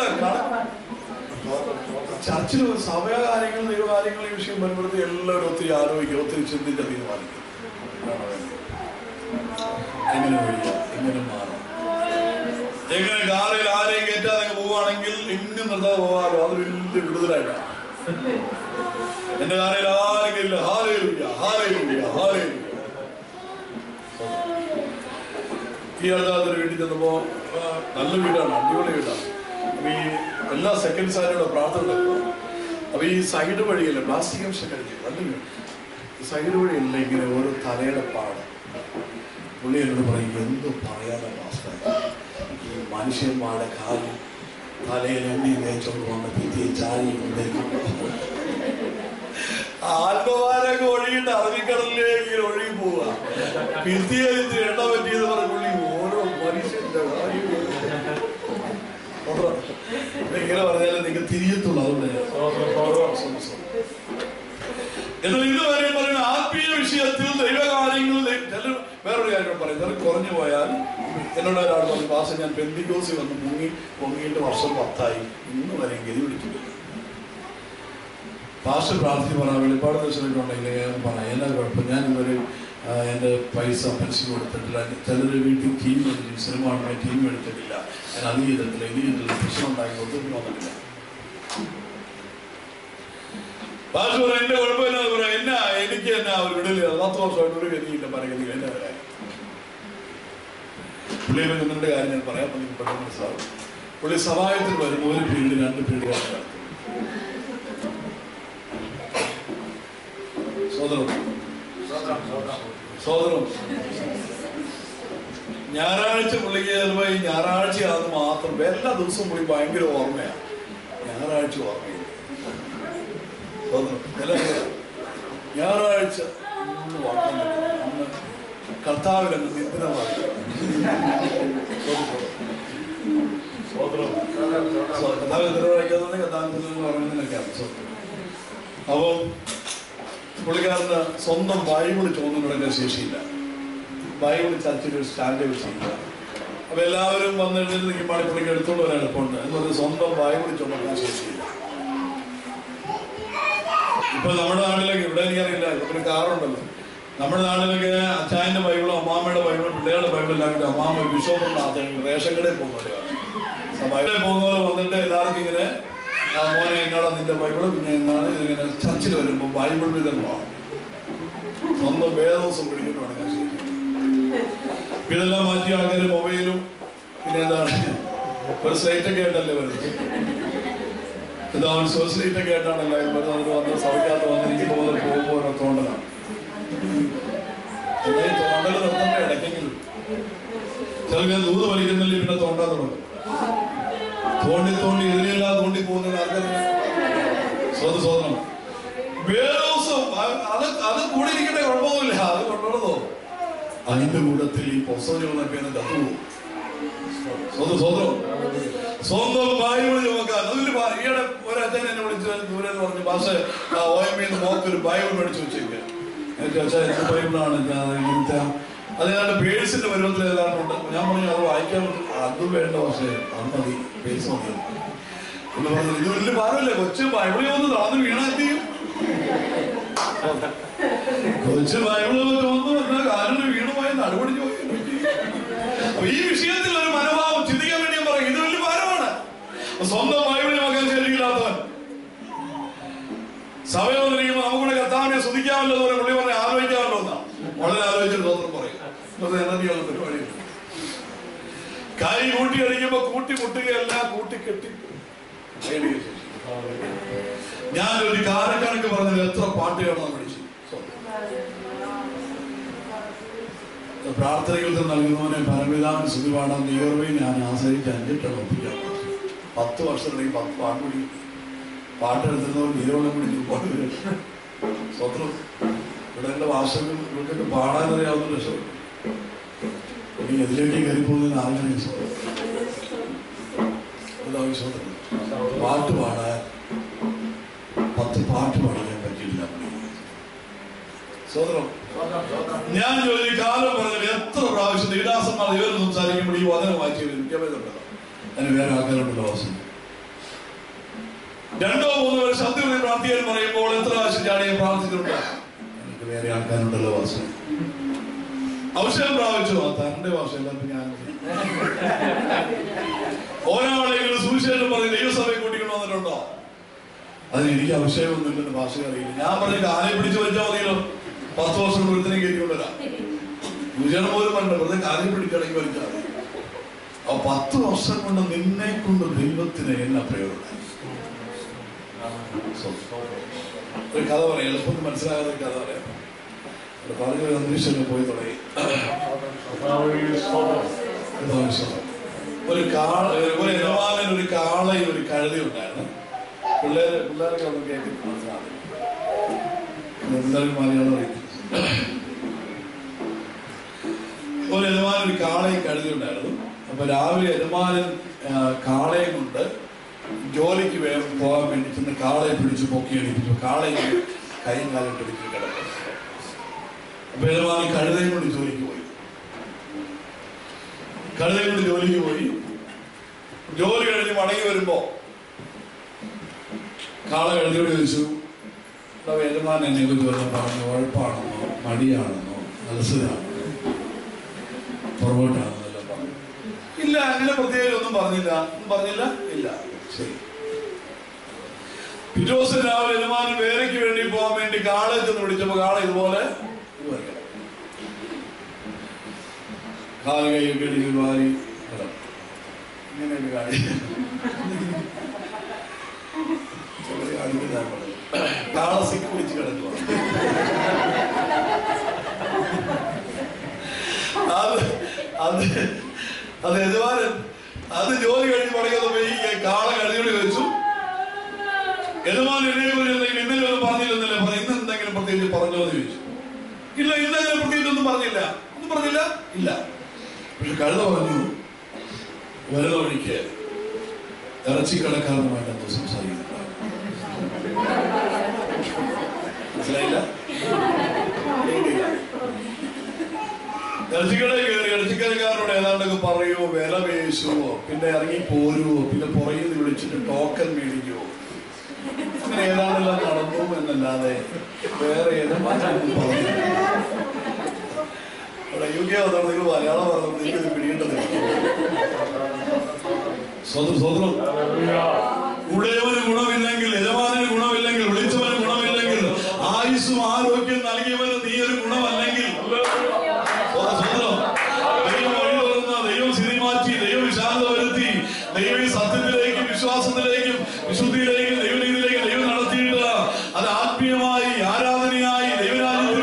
ചർച്ചിൽ സമയകാര്യങ്ങൾ ദൈവകാര്യങ്ങൾ ഈ വിഷയം വരുമ്പോഴത്തെ എല്ലാവരും ഒത്തിരി ആലോചിക്കും ഒത്തിരി ചിന്തിച്ച് തീരുമാനിക്കും ഇതാണ് വേണ്ടത്. എങ്ങനെ വഴിയാ എങ്ങനെ മാറാം എങ്ങനെ കാറിൽ ആരെയും കയറ്റാതെ അങ്ങ് പോവുകയാണെങ്കിൽ എങ്ങും നിർത്താതെ പോകാമല്ലോ അത് വലിയ വിടുതലായിട്ടാണ് എന്റെ കാറിൽ ആരും കയറില്ല ഹാലേലുയ്യ ഹാലേലുയ്യ ഹാലേലുയ്യ ഈ അടുത്തൊരു വീട്ടിൽ ചെന്നപ്പോ ആ, നല്ല വീടാണ് അടിപൊളി വീടാണ് അപ്പൊ ഈ എല്ലാ സെക്കൻഡ് സാരിയുടെ പ്രാർത്ഥന നടക്കും. അപ്പൊ ഈ സൈഡ് വഴിയല്ല പ്ലാസ്റ്റിക് അംശം കഴിക്കും നല്ല വീട് ഈ സൈഡ് വഴിയല്ല ഇങ്ങനെ ഓരോ തലയുടെ പാട് പുള്ളി എന്നോട് പറയും എന്ത് പറയാതെ പാസ്റ്റർ ഈ മനുഷ്യന്മാരുടെ കാലിൽ തലയിൽ എണ്ണി തേച്ചോണ്ട് വന്ന് ഭിത്തിയെ ചാരി കൊണ്ടേക്കും ആത്മവാനൊക്കെ ഒഴുകിയിട്ട് അറബിക്കടലിലേക്ക് ഇങ്ങനെ ഒഴുകി പോവുക ഭിത്തിയിൽ എണ്ണ പറ്റിയത് പറഞ്ഞ പുള്ളി ഓരോ മനുഷ്യന്റെ കാര്യം ഇങ്ങനെ പറഞ്ഞാലും നിങ്ങൾ തിരിയത്തുള്ളൂ അതുകൊണ്ട് ഞാൻ എന്നാൽ ഇതുവരെ പറയുന്ന ആത്മീയ വിഷയത്തിൽ ദൈവകാര്യങ്ങളിൽ ചിലർ വേറൊരു കാര്യം പറയും ചിലർ കുറഞ്ഞു പോയാൽ എന്നോട് ഒരാൾ പറഞ്ഞു പാസ് ഞാൻ പെന്തിക്കോസി വന്ന് മുങ്ങി പൊങ്ങിയിട്ട് വർഷം പത്തായി ഇന്ന് വരെ ഗതി പിടിക്കില്ല പാസ് പ്രാർത്ഥന പറഞ്ഞ വെളിപ്പാട് ദിവസമായിട്ടുണ്ടെങ്കിൽ ഞാൻ പറയാം എന്നാ കുഴപ്പം ഞാൻ ഇവര് ആ, എൻ്റെ പൈസ പലിശ കൊടുത്തിട്ടില്ല ചിലർ വീട്ടിൽ ടീം എടുത്തിട്ട് സിനിമ കാണുമ്പോൾ ടീം എടുത്തിട്ടില്ല ഞാൻ അത് ചെയ്തിട്ടില്ല ഇത് ചെയ്തിട്ടില്ല പ്രശ്നം ഉണ്ടാക്കി കൊടുത്തിട്ട് വന്നിട്ടില്ല പാസ് പറയാം എന്റെ കുഴപ്പമില്ല പറയാം എന്നാ എനിക്ക് എന്നാ അവർ വിടലില്ല പത്ത് വർഷമായിട്ട് ഒരു ഗതിയില്ല പറയുന്നത് എന്നെ വരാൻ പുള്ളിയെ നിങ്ങളുടെ കാര്യം ഞാൻ പറയാൻ പറ്റി പെട്ടെന്ന് മനസ്സിലാവും പുള്ളി സഹായത്തിൽ വരുന്ന ഒരു പീരീഡ് രണ്ട് പീരീഡ് സോദരം സോദരം ഞായറാഴ്ച പുള്ളിക്ക് ചിലപ്പോ ഈ ഞായറാഴ്ചയാണെന്ന് മാത്രം എല്ലാ ദിവസവും പുള്ളി ഭയങ്കര ഓർമ്മയാണ് ഞായറാഴ്ച ഓർമ്മയില്ല സോദരം ചില ഞായറാഴ്ച ഇന്ന് വാക്കാൻ പറ്റില്ല. അന്ന് കർത്താവിലങ്ങ് നിന്ദിതമായി സ്തോത്രം കർത്താവ് നിദ്രവഹിക്കാതെ കർത്താവിന് പറയുന്നതിനൊക്കെയാണ് സത്യം അപ്പം പുള്ളിക്കാരന് സ്വന്തം ബൈബിൾ ചോദിക്കാൻ ശേഷിയില്ല ബൈബിൾ ചർച്ചിൽ ഒരു സ്റ്റാൻഡ് വെച്ചില്ല അപ്പൊ എല്ലാവരും വന്ന് എഴുതി നിൽക്കുമ്പോൾ പുള്ളിക്ക് എടുത്തോണ്ട് വരാൻ എളുപ്പമുണ്ട് എന്ന് പറഞ്ഞ് സ്വന്തം ബൈബിൾ ചുമക്കാൻ ശേഷിയില്ല ഇപ്പൊ നമ്മുടെ നാട്ടിലൊക്കെ ഇവിടെ എനിക്കറിയില്ല ഇപ്പൊ കാറുണ്ടല്ലോ നമ്മുടെ നാട്ടിലൊക്കെ അച്ചായന്റെ ബൈബിളും അമ്മാമ്മയുടെ ബൈബിളും പിള്ളേരുടെ ബൈബിളും എല്ലാം കൂടി അമ്മാമ്മ ബിഷോപ്പിന്റെ റേഷൻ കടയിൽ പോകുന്നവരെയാണ് ബൈബിളിൽ പോകുന്നവർ വന്നിട്ട് എല്ലാവർക്കും ഇങ്ങനെ ആ മോനെ എന്നാടാ നിന്റെ ബൈബിള് പിന്നെ എന്നാണ് ഇതിങ്ങനെ ചർച്ചിൽ വരുമ്പോൾ ബൈബിൾ വിതരണമാണ് സ്വന്തം വേദോസം പിടിച്ചിട്ട് വേണം ഞാൻ ചെയ്യുന്നത് ഇതെല്ലാം മാറ്റി ആൾക്കാർ മൊബൈലും പിന്നെ എന്താണ് ഒരു സ്ലൈറ്റൊക്കെ ആയിട്ടല്ലേ വരുന്നത് ഇതാണ് സോസിലൈറ്റൊക്കെ ആയിട്ടാണ് എല്ലാവരും വരുന്നത് അതിന് വന്ന് സഭയ്ക്കകത്ത് വന്നിരിക്കുന്ന പോലെ പോകുമ്പോൾ ഓരോ തോണ്ടലാണ് എന്നാൽ ഈ തോണ്ടൽ നിർത്തണ്ട ഇടയ്ക്കെങ്കിലും ചിലർക്ക് ദൂത് വലിക്കുന്നില്ല പിന്നെ തോണ്ടാൻ തുടങ്ങും തോണ്ടി തോണ്ടി ഇതിലെല്ലാം തോണ്ടി പോകുന്നത് ആർക്കറിയാം സ്വത സ്വതന്ത്രം വേറെ ദിവസം അത് അത് അത് കൂടി ഇരിക്കട്ടെ കുഴപ്പമൊന്നുമില്ല അത് കൊണ്ടുവന്നതോ അതിന്റെ കൂട്ടത്തിൽ ഈ പുസ്തകം പേര് കത്തുപോകും സ്വന്തം സ്വന്തം സ്വന്തം ബൈബിൾ ചുമക്കാൻ അതിൽ ഈയിടെ ഒരു അച്ഛൻ എന്നെ വിളിച്ച് ദൂരെ എന്ന് പറഞ്ഞു പക്ഷേ ഒ എം എന്ന് മോക്ക് ഒരു ബൈബിൾ മേടിച്ച് വെച്ചേക്കുക എനിക്ക് അച്ഛാ എന്ത് ബൈബിളാണ് ഞാൻ ഇങ്ങനത്തെ അത് ഞാൻ പേഴ്സിന്റെ പരുവത്തിൽ ഏതാണ്ടുണ്ട് ഞാൻ പറഞ്ഞു അത് വായിക്കാൻ പറ്റും അത് വേണ്ട പക്ഷേ അത് മതി പേഴ്സ് മതി എന്ന് പറഞ്ഞു ഇത് വലിയ ഭാരമല്ലേ കൊച്ചു ബൈബിളിൽ വന്ന് താന്ന് വീണാ എന്ത് ചെയ്യും കൊച്ചു ബൈബിളിൽ വന്ന് വന്ന കാലിന് വീണുപോയി നടുപടിച്ച് പോയി എന്ത് ചെയ്യും? അപ്പൊ ഈ വിഷയത്തിൽ ഒരു മനോഭാവം ചിന്തിക്കാൻ വേണ്ടി ഞാൻ പറയും ഇത് വലിയ ഭാരമാണ് സ്വന്തം ബൈബിളിൽ മകൻ ശരിയില്ലാത്തവൻ സമയം വന്നിരിക്കുമ്പോൾ നമുക്കൂടെ കർത്താവിനെ സ്തുതിക്കാമല്ലോ എന്ന് പുള്ളി പറഞ്ഞ് ആലോചിക്കാമല്ലോ എന്നാ വളരെ ആലോചിച്ചിട്ട് തോന്നുന്നു പറയും അത് എനർജിയുള്ള പരിപാടിയുണ്ട് കൈ കൂട്ടി അടിക്കുമ്പോ കൂട്ടി മുട്ടുകയല്ല കൂട്ടി കെട്ടി കൈയടിക്കുക ശേഷി. ഞാൻ ഒരു കാലക്കണക്ക് പറഞ്ഞത് എത്ര പാട്ടുകളാണ് പഠിച്ചു പ്രാർത്ഥനകൾ നൽകുന്നവനെ പരമിതാവിന് സ്തുതി പാടാൻ ദൈവമേ ഞാൻ ആശ്രയിച്ച് അഞ്ചിട്ടാണ് ഒപ്പിക്കാൻ പത്ത് വർഷത്തിലേക്ക് പത്ത് പാട്ട് കൂടി പാട്ടെടുത്തുന്നവർ നീരോളം കൂടി ഒരുപാട് പേര് സ്വത്രം ഇവിടെ എൻ്റെ ഭാഷകൾ ഇവർക്കൊക്കെ പാടാനറിയാവുന്ന രക്ഷപ്പെട്ടു ഇനി എതിലേക്ക് കയറി പോകുന്നതിന് ആഗ്രഹം സ്വന്തം പാട്ട് പാടാൻ പത്ത് പാട്ട് പാടിക്കാൻ പറ്റിയില്ല സ്വതന്ത്രം ഞാൻ ജോലി കാലം പറഞ്ഞത് എത്ര പ്രാവശ്യം ദീടാസന്മാർ ഇവർ സംസാരിക്കുമ്പോൾ ഈ വചനം വായിച്ചു വിദ്യാഭ്യാസമുണ്ടല്ലോ അതിന് വേറെ ആൾക്കാരുണ്ടല്ലോ വാസം രണ്ടോ മൂന്നോ പേർ ശബ്ദത്തിൽ പ്രാർത്ഥിക്കാൻ പറയുമ്പോൾ എത്ര പ്രാവശ്യം ചാടിയെ പ്രാർത്ഥിച്ചിട്ടുണ്ട് എനിക്ക് വേറെ ആൾക്കാരുണ്ടല്ലോ വാസം അവസരം പ്രാപിച്ചു ആ തന്റെ ഭാഷ എല്ലാവർക്കും ഞാൻ ഒരാളെങ്കിലും സുവിശേഷം പറഞ്ഞ് ദൈവസഭയെ കൂട്ടിക്കൊണ്ട് വന്നിട്ടുണ്ടോ അതിന് എനിക്ക് അവശയമൊന്നുമില്ലെന്ന് ഭാഷ അറിയില്ല ഞാൻ പറഞ്ഞ കാലെ പിടിച്ചു വെച്ചാൽ മതിയല്ലോ പത്ത് വർഷം വൃത്തിനെ കയറ്റിക്കൊണ്ടുവരാം വിജയണം പോലും പറഞ്ഞ വെറുതെ കാലെ പിടിക്കണമെങ്കിൽ വലിച്ചാൽ മതി ആ പത്ത് വർഷം കൊണ്ട് നിന്നെ കൊണ്ട് ദൈവത്തിന് എന്ന പ്രയോജനം ഒരു കഥ പറയാം എളുപ്പത്തിൽ മനസ്സിലാകാത്ത ഒരു കഥ പറയാം അവിടെ പറഞ്ഞ ഒരു അന്തരീക്ഷമൊക്കെ പോയി തുടങ്ങി ദോഷം. ഒരു കാള ഒരു യജമാനൻ ഒരു കാളയും ഒരു കഴുതയും ഉണ്ടായിരുന്നു പിള്ളേര് പിള്ളേർക്ക് ഒന്നും കേൾക്കുന്ന മനസ്സിലാവില്ല പിള്ളേർക്ക് മലയാളം അറിയില്ല ഒരു യജമാനൻ ഒരു കാളയും കഴുതയും ഉണ്ടായിരുന്നു അപ്പൊ രാവിലെ യജമാനൻ ആ, കാളയെ കൊണ്ട് ജോലിക്ക് വേഗം പോകാൻ വേണ്ടി ചെന്ന് കാളയെ പിടിച്ച് പൊക്കി അടിപ്പിച്ചു കാളയെ കൈയും കാലും പിടിച്ച് കിടക്കും അപ്പൊ യജമാനൻ കഴുതയും കൊണ്ട് ജോലിക്ക് പോയി കഴുതയും കൊണ്ട് ജോലിക്ക് പോയി ജോലി കഴിഞ്ഞ് മടങ്ങി വരുമ്പോ കാള കഴുതയോട് ചോദിച്ചു "എടാ, യജമാനൻ എന്നെ കുറിച്ച് വല്ലതും പറഞ്ഞു ഉഴപ്പാണെന്നോ മടിയാണെന്നോ അലസതയാണെന്നോ പുറകോട്ടാണെന്നോ എല്ലാം പറഞ്ഞു ഇല്ല അങ്ങനെ പ്രത്യേകിച്ച് ഒന്നും പറഞ്ഞില്ല ഒന്നും പറഞ്ഞില്ല ഇല്ല ശരി പിറ്റേ ദിവസം രാവിലെ യജമാനൻ വേലയ്ക്ക് വേണ്ടി പോകാൻ വേണ്ടി കാളെ ചെന്ന് വിളിച്ചപ്പോ കാള ഇതുപോലെ ഇതുപോലെ കിടക്കും. കാല് കൈയൊക്കെ ഇടിച്ച് വാരി കിടക്കും. ഇങ്ങനെ ഒരു കാര്യം ചെറിയ കാണിക്കുന്നതാണ് പറഞ്ഞത്. കാള സിക്ക് പിടിച്ച് കിടക്കുക അത് അത് അത് യജമാനൻ അത് ജോലി കഴിഞ്ഞ് മടങ്ങിയപ്പോ ഈ കാള കഴുതിയോട് ചോദിച്ചു യജമാനൻ എന്നെ കുറിച്ച് എന്തെങ്കിലും ഇന്നലെ ഒന്നും പറഞ്ഞില്ലെന്നല്ലേ പറഞ്ഞു ഇന്ന് എന്തെങ്കിലും പ്രത്യേകിച്ച് പറഞ്ഞോ എന്ന് ചോദിച്ചു ഇല്ല ഇന്നലെ പ്രത്യേകിച്ച് ഒന്നും പറഞ്ഞില്ല ഒന്നും പറഞ്ഞില്ല ഇല്ല പക്ഷെ കഴുത പറഞ്ഞു വരുന്ന വഴിക്ക് ഇറച്ചിക്കടക്കാരനുമായിട്ട് എന്തോ സംസാരിക്കുന്നുണ്ടാവും മനസ്സിലായില്ല കേട്ടില്ല. ഇറച്ചിക്കടയിൽ കയറി ഇറച്ചിക്കടക്കാരനോട് ഏതാണ്ടൊക്കെ പറയുമോ വില പേശുവോ പിന്നെ ഇറങ്ങി പോരുവോ പിന്നെ പുറകിൽ നിന്ന് വിളിച്ചിട്ട് ടോക്കൻ മേടിക്കുവോ അങ്ങനെ ഏതാണ്ടെല്ലാം നടന്നു എന്നല്ലാതെ വേറെ ഏതെങ്കിലും പറഞ്ഞില്ല അവിടെ യു കെ വന്നപ്പോൾ നിങ്ങൾ മലയാളം പറഞ്ഞു നിങ്ങൾക്ക് ഇത് പിടിയേണ്ടതില്ല സ്വതന്ത്രം സ്വതന്ത്രം ഉടയവന് ഗുണമില്ലെങ്കിൽ യജമാനന് ഗുണമില്ലെങ്കിൽ വിളിച്ചവന് ഗുണമില്ലെങ്കിൽ ആയുസ്സും ആരോഗ്യം നൽകിയവന് നീ ഒരു ഗുണമല്ലെങ്കിൽ സ്വതന്ത്രം ദൈവം വഴി തുറന്ന ദൈവം സ്ഥിതി മാറ്റി ദൈവം വിശാലത വരുത്തി ദൈവം ഈ സത്യത്തിലേക്കും വിശ്വാസത്തിലേക്കും വിശുദ്ധിയിലേക്കും ദൈവനീതിയിലേക്കും ദൈവം നടത്തിയിട്ട് അത് ആത്മീയമായി ആരാധനയായി ദൈവരാജ്യത്തിൽ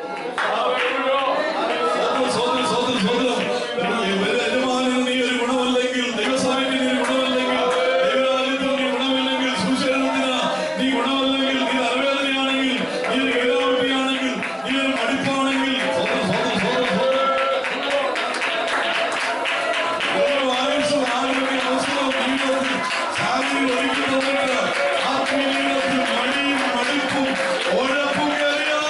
സ്വതന്ത്രം, സ്വതന്ത്രം, സ്വതന്ത്രം, സ്വതന്ത്രം. ഒരു യജമാനന് നീ ഒരു ഗുണമല്ലെങ്കിൽ, ദൈവസഭയ്ക്ക് നീ ഒരു ഗുണമല്ലെങ്കിൽ, ദൈവരാജ്യത്തിന് നീ ഗുണമില്ലെങ്കിൽ, സുവിശേഷത്തിന് നീ ഗുണമല്ലെങ്കിൽ, നീ തലവേദനയാണെങ്കിൽ, നീ ഒരു ഗതാഗതിയാണെങ്കിൽ, നീ ഒരു മടുപ്പാണെങ്കിൽ, സ്വതന്ത്രം, സ്വതന്ത്രം, സ്വതന്ത്രം, സ്വതന്ത്രം. ദൈവം ആയുസ്സും ആരോഗ്യവും അവസരവും ജീവിതത്തിൽ സാഹചര്യം ഒരുക്കി തന്നിട്ട് ആത്മീയ ജീവിതത്തിൽ മടിയും മടുപ്പും ഉഴപ്പും കയറിയാൽ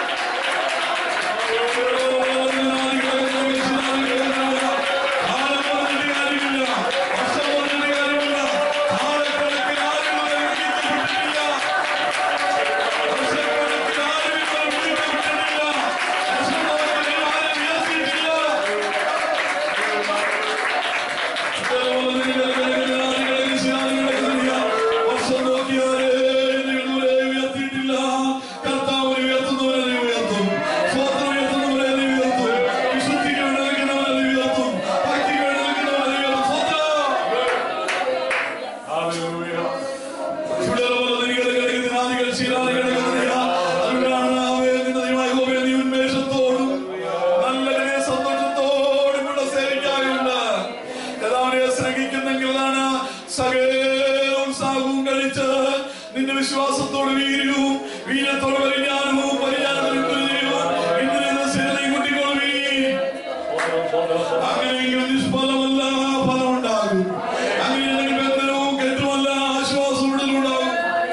നിന്റെ വിശ്വാസത്തോട് വീര്യവും വീര്യത്തോട് പരിജ്ഞാനവും പരിജ്ഞാനത്തിന് തുല്യവും ഇന്ദ്രിയ സേനയും കൂട്ടിക്കൊള്ളുവീ അങ്ങനെയെങ്കിൽ നിഷ്ഫലമല്ല ഫലമുണ്ടാകും അങ്ങനെയാണെങ്കിൽ ബന്ധനവും കെട്ടുമല്ല ആശ്വാസം ഉടലുണ്ടാകും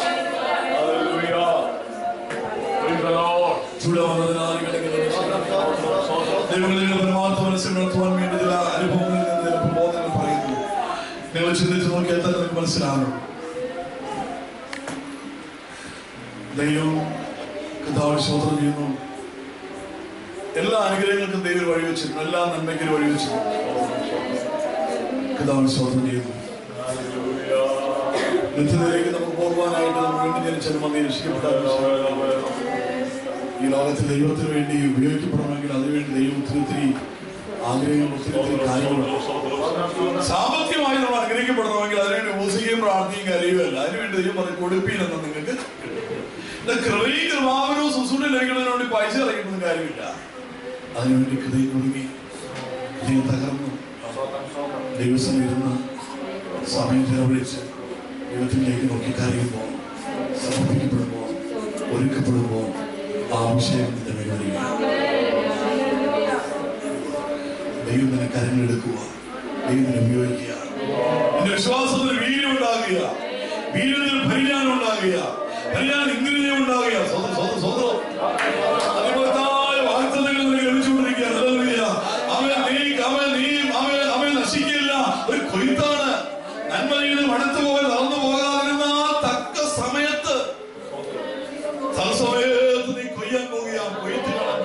ചൂടവന്നതിനാൽ ദൈവങ്ങളുടെ പരമാർത്ഥ മനസ്സിൽ നടത്തുവാൻ വേണ്ടി ചില അനുഭവങ്ങളിൽ നിന്ന് ചില പ്രബോധനങ്ങൾ പറയുന്നു നിങ്ങൾ ചിന്തിച്ച് നോക്കിയാൽ തന്നെ നിങ്ങൾക്ക് മനസ്സിലാകും ദൈവം കഥാവ് ശോധന ചെയ്യുന്നു എല്ലാ അനുഗ്രഹങ്ങൾക്കും ദൈവം വഴി വെച്ചിരുന്നു എല്ലാ നന്മയ്ക്കും വഴി വെച്ചിരുന്നു കഥാവ് ശോധന ചെയ്യുന്നു നിത്യതയിലേക്ക് നമുക്ക് പോകുവാനായിട്ട് നമ്മൾ വീണ്ടും ജനിച്ചാലും വന്ന് രക്ഷിക്കപ്പെട്ടാൽ ഈ ലോകത്തിൽ ദൈവത്തിന് വേണ്ടി ഉപയോഗിക്കപ്പെടണമെങ്കിൽ അതിനുവേണ്ടി ദൈവം ഒത്തിരി ഒത്തിരി ആഗ്രഹങ്ങൾ ഒത്തിരി ഒത്തിരി കാര്യങ്ങളുണ്ട് സാമ്പത്തികമായി നമ്മൾ അനുഗ്രഹിക്കപ്പെടണമെങ്കിൽ അതിനുവേണ്ടി ഉപസിക്കുകയും പ്രാർത്ഥിക്കുകയും കഴിയുമല്ല അതിനുവേണ്ടി ദൈവം പറയും കൊടുപ്പീനെന്ന് നിങ്ങൾക്ക് ഇത് കൃപയും കൃപാവനവും ശുശ്രൂഷ ലഭിക്കുന്നതിന് വേണ്ടി പൈസ ഇറക്കുന്നതും കാര്യമില്ല അതിനുവേണ്ടി ഹൃദയം ഒതുങ്ങി ഹൃദയം തകർന്നു ദൈവസം ഇരുന്ന് സമയം ചെലവഴിച്ച് ദൈവത്തിലേക്ക് നോക്കി കരയുമ്പോൾ സമർപ്പിക്കപ്പെടുമ്പോൾ ഒരുക്കപ്പെടുമ്പോൾ ആ അഭിഷേകം നിന്റെ മേൽ വരിക ദൈവം നിന്നെ കരഞ്ഞെടുക്കുക ദൈവം നിന്നെ ഉപയോഗിക്കുക നിന്റെ വിശ്വാസത്തിന് വീര്യം ഉണ്ടാകുക വീര്യത്തിന് പരിജ്ഞാനം ഉണ്ടാകുക പരിജ്ഞാനം ഇങ്ങനെ ഉണ്ടാകുക സ്വന്തം സ്വന്തം സ്വന്തം അതിമഹത്തായ വാഗ്ദത്തങ്ങൾ നിനക്ക് ലഭിച്ചുകൊണ്ടിരിക്കുകയാണ് ഹല്ലേലൂയ. അവൻ നീ അവൻ നീ അവൻ അവൻ നശിക്കില്ല ഒരു കൊയ്ത്താണ് നന്മ ചെയ്ത് മടുത്തു പോകാൻ നടന്നു പോകാതിരുന്ന ആ തക്ക സമയത്ത് തത്സമയത്ത് നീ കൊയ്യാൻ പോകുകയാണ് കൊയ്ത്തിലാണ്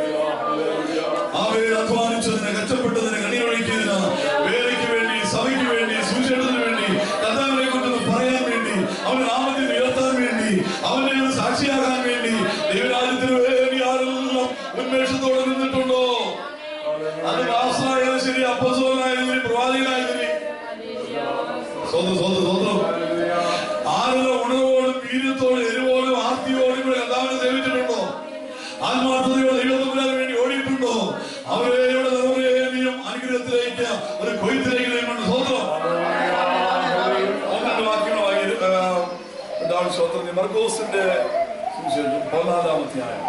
അവയെ അധ്വാനിച്ചതിന് കഷ്ടപ്പെട്ടതിന് കണ്ണീരൊഴുക്കിയതിന് വേലയ്ക്ക് വേണ്ടി സഭയ്ക്ക് വേണ്ടി സുവിശേഷത്തിന് വേണ്ടി കർത്താവിനെ കൊണ്ടൊന്ന് പറയാൻ വേണ്ടി അവന്റെ നാമത്തിൽ ഉയർത്താൻ വേണ്ടി അവനെ ഒന്ന് സാക്ഷിയാകാൻ വേണ്ടി ദൈവരാജ്യത്തിന് വേണ്ടി ആരെല്ലാം ഉന്മേഷത്തോടെ നിന്നിട്ടുണ്ടോ അത് പാസ്റ്ററായാലും ശരി അപ്പസോലായാലും ശരി പ്രവാചകനായാലും ശരി സ്വന്തം സ്വന്തം സ്വന്തം ആരുടെ ഉണർവോടും വീര്യത്തോടും എരിവോടും ആർത്തിയോടും ഇവിടെ കർത്താവിനെ സേവിച്ചിട്ടുണ്ടോ ആത്മാർത്ഥതയോടെ ദൈവത്തിന് വേണ്ടി ഓടിയിട്ടുണ്ടോ അവരെയുടെ തലമുറയെയും അനുഗ്രഹത്തിലേക്ക് ഒരു കൊയ്ത്തിലേക്ക് ദൈവം സ്വന്തം ഒന്നിന്റെ വാക്യങ്ങൾ വായി സ്വന്തം മർഗോസിന്റെ സുവിശേഷം പതിനാലാമത്തെ ആയ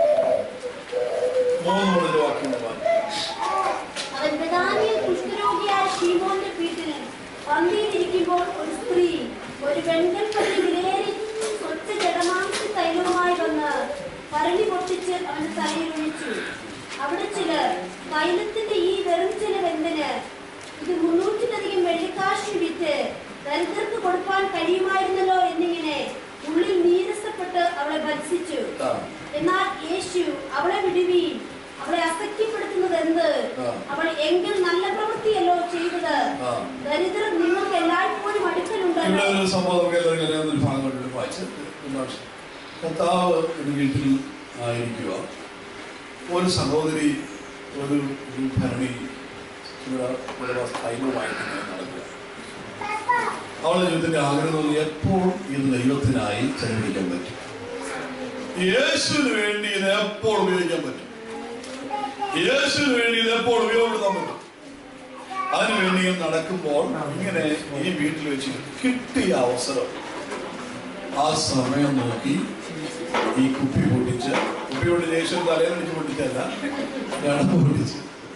മൂന്ന് മുതൽ വാക്യങ്ങൾ വായി അവൻ ബദാനിയിൽ കുഷ്ഠരോഗിയായ ശീമോന്റെ വീട്ടിൽ പന്തിയിലിരിക്കുമ്പോൾ ഒരു സ്ത്രീ ഒരു വെൺകൽപ്പതി വിലയേറി സ്വച്ഛ ജഡമാംസ തൈലവുമായി വന്ന് ഭരണി പൊട്ടിച്ച് അവന്റെ തലയിൽ ഒഴിച്ചു അവിടെ ചിലർ തൈലത്തിന്റെ ഈ വെറും ചെലവ് എന്തിന് ഇത് മുന്നൂറ്റിലധികം വെള്ളിക്കാശ് വിറ്റ് ദരിദ്രർക്ക് കൊടുക്കാൻ കഴിയുമായിരുന്നല്ലോ എന്നിങ്ങനെ ഉള്ളിൽ നീരസപ്പെട്ട് അവളെ ഭത്സിച്ചു ആ. എന്നാൽ യേശു അവളെ വിടുവീൻ അവളെ അസഖ്യപ്പെടുത്തുന്നത് എന്ത് ആ. അവൾ എങ്കിൽ നല്ല പ്രവൃത്തിയല്ലോ ചെയ്തത് ആ. ദരിദ്രർ നിങ്ങൾക്ക് എല്ലായ്പ്പോഴും ഇവിടെ അടുക്കലുണ്ടല്ലോ ഒരു സംഭവം നമുക്ക് എല്ലാവർക്കും അറിയാവുന്ന ഒരു ഭാഗം കണ്ടിട്ട് വായിച്ച് ഒരു കർത്താവ് ഒരു വീട്ടിൽ ആയിരിക്കുക ഒരു സഹോദരി ഒരു ഒരു ഭരണി ഇവിടെ ഇവിടെ സൈന്യമായിട്ട് ഇങ്ങനെ നടക്കുക അവളുടെ ജീവിതത്തിന്റെ ആഗ്രഹം എന്ന് പറഞ്ഞാൽ എപ്പോൾ ഇത് ദൈവത്തിനായി ചെലവഴിക്കാൻ പറ്റും യേശുവിന് വേണ്ടി ഇത് എപ്പോൾ ഉപയോഗിക്കാൻ പറ്റും യേശുവിന് വേണ്ടി ഇത് എപ്പോൾ ഉപയോഗപ്പെടുത്താൻ പറ്റും അതിനുവേണ്ടി ഇങ്ങനെ നടക്കുമ്പോൾ ഇങ്ങനെ ഈ വീട്ടിൽ വെച്ച് കിട്ടിയ അവസരം ആ സമയം നോക്കി ഈ കുപ്പി പൊട്ടിച്ച് കുപ്പി പൊട്ടിച്ച് യേശു തലയിൽ അടിച്ച് പൊട്ടിച്ചല്ല ഞാൻ പൊട്ടിച്ച്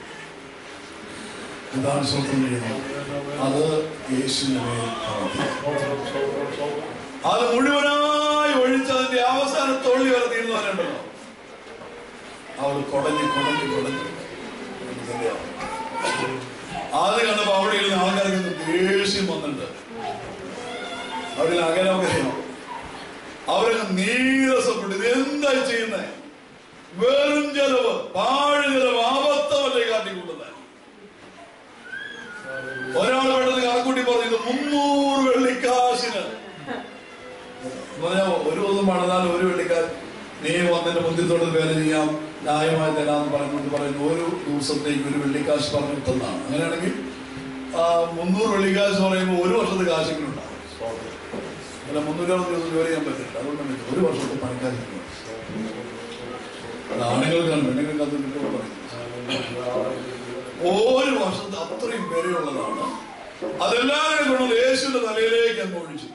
എന്താണ് സ്വന്തം ചെയ്യുന്നത് അത് യേശുവിനെ മേൽ പ്രവർത്തിക്കും. അത് മുഴുവനായി ഒഴിച്ച് അതിന്റെ അവസാനം തൊള്ളി വരെ തീർന്നു വരണ്ടല്ലോ അവൾ കുടഞ്ഞ് കുടഞ്ഞ് കുടഞ്ഞ് ഇതിന്റെ അത് കണ്ടപ്പോ അവിടെ ഇരുന്ന ആൾക്കാർക്ക് ദേഷ്യം വന്നിട്ടുണ്ട് അവിടെ അകലമകലയോ അവരൊക്കെ നീരസപ്പെട്ടു ഇത് എന്തായി ചെയ്യുന്നത് വെറും ചെലവ് പാഴ് ചെലവ് ആപത്തമല്ലേ കാട്ടിക്കൂട്ടുന്നത് ഒരാൾ പെട്ടെന്ന് കണക്കൂട്ടി പറഞ്ഞു ഇത് മുന്നൂറ് വെള്ളിക്കാശിന് എന്ന് പറഞ്ഞാ ഒരു ദിവസം പണിതാൽ ഒരു വെള്ളിക്കാശ് നീ വന്നതിന്റെ മുന്തിത്തോട് വേല ചെയ്യാം ന്യായമായി തരാന്ന് പറഞ്ഞുകൊണ്ട് പറയുന്നു ഒരു ദിവസത്തേക്ക് ഒരു വെള്ളിക്കാശ് പറഞ്ഞു തന്നാണ് അങ്ങനെയാണെങ്കിൽ ആ, മുന്നൂറ് വെള്ളിക്കാശ് പറയുമ്പോൾ ഒരു വർഷത്തെ കാശെങ്കിലും ഉണ്ടാവും അല്ല മുന്നൂറ്ററുപത് ദിവസം ജോലി ചെയ്യാൻ പറ്റില്ല അതുകൊണ്ട് പറ്റില്ല. ഒരു വർഷത്തെ പണിക്കാശ് അത് ആണുങ്ങൾക്കാണ് പെണ്ണുങ്ങൾക്ക് അത് കിട്ടുമ്പോൾ പറയുന്നത് ഒരു വർഷത്തെ അത്രയും വിലയുള്ളതാണ് അതെല്ലാവരും കൊണ്ട് യേശുവിന്റെ തലയിലേക്ക് അങ്ങ് ഒഴിച്ചു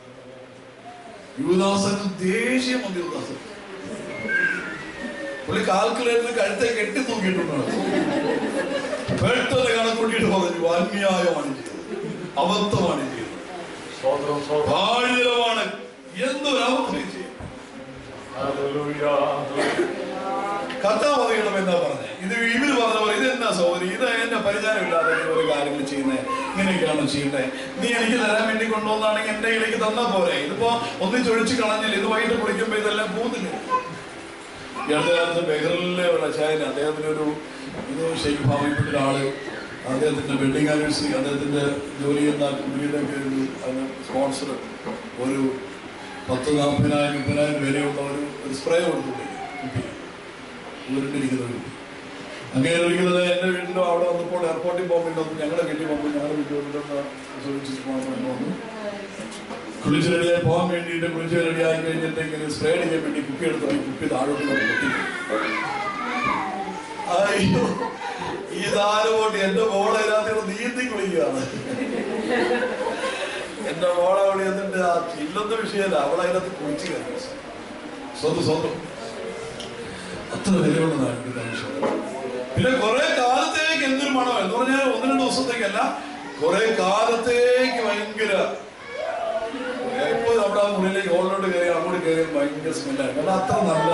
യുവദാസന് ദേഷ്യം വന്നു യുവദാസൻ പുള്ളി കാൽക്കുലേറ്റർ കഴുത്തെ കെട്ടി തൂക്കിയിട്ടുണ്ടാണ് പെട്ടെന്ന് കണക്കൂട്ടിയിട്ട് പറഞ്ഞു അന്യായമാണ് ചെയ്തത് അബദ്ധമാണ് ചെയ്തത് സ്തോത്രം സ്തോത്രം പാഴിതരമാണ് എന്തൊരു അബദ്ധം ചെയ്യും ഹല്ലേലൂയ കർത്താവ് അറിയണം എന്നാ പറഞ്ഞത് ഇത് ഇവര് പറഞ്ഞ പോലെ ഇതെന്നാ സൗകര്യം ഇത് എന്നെ പരിചയമില്ലാതെ ഇങ്ങനെ ഒരു കാര്യങ്ങൾ ചെയ്യുന്നത് ഇങ്ങനെയൊക്കെയാണോ ചെയ്യണ്ടേ നീ എനിക്ക് തരാൻ വേണ്ടി കൊണ്ടുവന്നാണെങ്കിൽ എന്റെ കയ്യിലേക്ക് തന്നാ പോരെ ഇതിപ്പോ ഒന്നിച്ചൊഴിച്ച് കളഞ്ഞില്ല ഇത് വൈകിട്ട് കുളിക്കുമ്പോ ഇതെല്ലാം പോകുന്നില്ല ഈ അടുത്ത കാലത്ത് ബഹ്റിലെ ഉള്ള ചായന അദ്ദേഹത്തിന് ഒരു ഇത് ഷെയ്ഖ് ഭാവിപ്പെട്ട ഒരാള് അദ്ദേഹത്തിന്റെ വെഡിങ് ആനിവേഴ്സറി അദ്ദേഹത്തിന്റെ ജോലി ചെയ്യുന്ന കുട്ടിയുടെ പേരിൽ അതിന് സ്പോൺസർ ഒരു പത്ത് നാൽപ്പതിനായിരം മുപ്പതിനായിരം വിലയുള്ള ഒരു ഒരു സ്പ്രേ കൊടുത്തിട്ടുണ്ട് കുപ്പി ഉരുണ്ടിരിക്കുന്ന ഒരു കുപ്പി അങ്ങനെ ഒരിക്കലും എന്റെ വീട്ടിലും അവിടെ വന്നപ്പോൾ എയർപോർട്ടിൽ പോകുമ്പോൾ ഒന്ന് ഞങ്ങളുടെ വീട്ടിൽ പോകുമ്പോൾ ഞങ്ങളുടെ വീട്ടിൽ വന്നിട്ടൊന്ന് സൂചിച്ചിട്ട് മാത്രം വന്നു കുളിച്ച് റെഡിയായി പോകാൻ വേണ്ടിയിട്ട് കുളിച്ച് റെഡിയായി കഴിഞ്ഞിട്ടെങ്കിൽ സ്പ്രേ അടിക്കാൻ വേണ്ടി കുപ്പി എടുത്ത് ഈ കുപ്പി താഴോട്ട് കൊണ്ട് പൊട്ടി. അയ്യോ ഈ താരമോട്ട് എന്റെ മോളെ അതിനകത്ത് നീന്തി കുളിക്കുകയാണ് എന്റെ മോളെ അവിടെ എന്നിട്ട് ആ ചില്ലെന്ന വിഷയമല്ല അവളെ അതിനകത്ത് കുളിച്ച് കയറി സ്വന്തം സ്വന്തം അത്ര വിലയുള്ളതാണ് ഈ മനുഷ്യൻ പിന്നെ കുറെ കാലത്തേക്ക് എന്തൊരു മണം എന്ന് പറഞ്ഞാൽ ഒന്ന് രണ്ട് ദിവസത്തേക്കല്ല കുറെ കാലത്തേക്ക് ഭയങ്കര ഇപ്പൊ നമ്മുടെ ആ മുറിയിലേക്ക് ഹോളിലോട്ട് കയറി അങ്ങോട്ട് കയറി ഭയങ്കര സ്മെല്ലാണ് കാരണം അത്ര നല്ല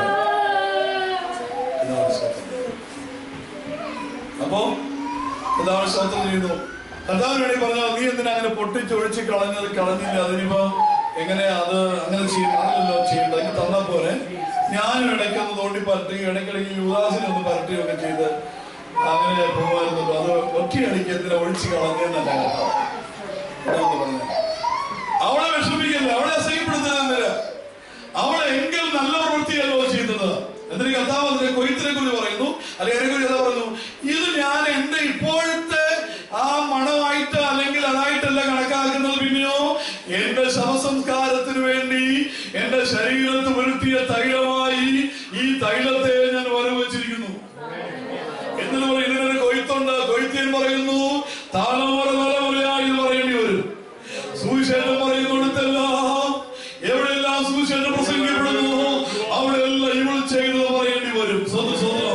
ഇതാണ് സ്വന്തം അപ്പോ കഥാവ് സ്തോത്രം ചെയ്യുന്നു കഥാവിന് വേണ്ടി പറഞ്ഞാൽ നീ എന്തിനാ അങ്ങനെ പൊട്ടിച്ചൊഴിച്ച് കളഞ്ഞത് കളഞ്ഞില്ല അതിനിപ്പോ എങ്ങനെയാ അത് അങ്ങനെ ചെയ്യണമല്ലോ ചെയ്യേണ്ടത് എനിക്ക് തന്നാ പോലെ ഞാനും ഇടയ്ക്കൊന്ന് തോണ്ടി പരട്ടുകയും ഇടയ്ക്കിടയ്ക്ക് യുവദാസിനൊന്ന് പരട്ടുകയും ഒക്കെ ചെയ്ത് അങ്ങനെ പോകുമായിരുന്നല്ലോ അത് ഒറ്റയടിക്ക് എന്തിനാ ഒഴിച്ച് കളഞ്ഞെന്നല്ല കഥാവ് അതാണ് പറഞ്ഞത്. അവളെ വിഷമിക്കല്ല അവളെ അസഹ്യപ്പെടുത്തുന്നില്ല അവളെ എങ്കിൽ നല്ല പ്രവൃത്തിയല്ലോ ചെയ്യുന്നത് എന്നിട്ട് കർത്താവ് അതിനെ കൊയ്ത്തിനെ കുറിച്ച് പറയുന്നു അല്ലെങ്കിൽ അതിനെ കുറിച്ച് പറയുന്നു ഇത് ഞാൻ എന്റെ ഇപ്പോഴത്തെ ആ മണമായിട്ട് അല്ലെങ്കിൽ അതായിട്ടല്ല കണക്കാക്കുന്നത് പിന്നെയോ എന്റെ ശവസംസ്കാരത്തിന് വേണ്ടി എന്റെ ശരീരത്ത് വരുത്തിയ തൈലമായി ഈ തൈലത്തെ ഞാൻ വരവച്ചിരിക്കുന്നു എന്നിട്ട് പറയും ഇതിനൊരു കൊയ്ത്തുണ്ട് കൊയ്ത്തിൻ പറയുന്നു തലമുറ തലമുറയായി ഇത് പറയേണ്ടി വരും സുവിശേഷം പറയുന്നിടത്തെല്ലാം എവിടെയെല്ലാം സുവിശേഷം പ്രസംഗിക്കപ്പെടുന്നു അവിടെയെല്ലാം ഇവൾ ചെയ്തത് പറയേണ്ടി വരും സ്വന്തം സ്വന്തം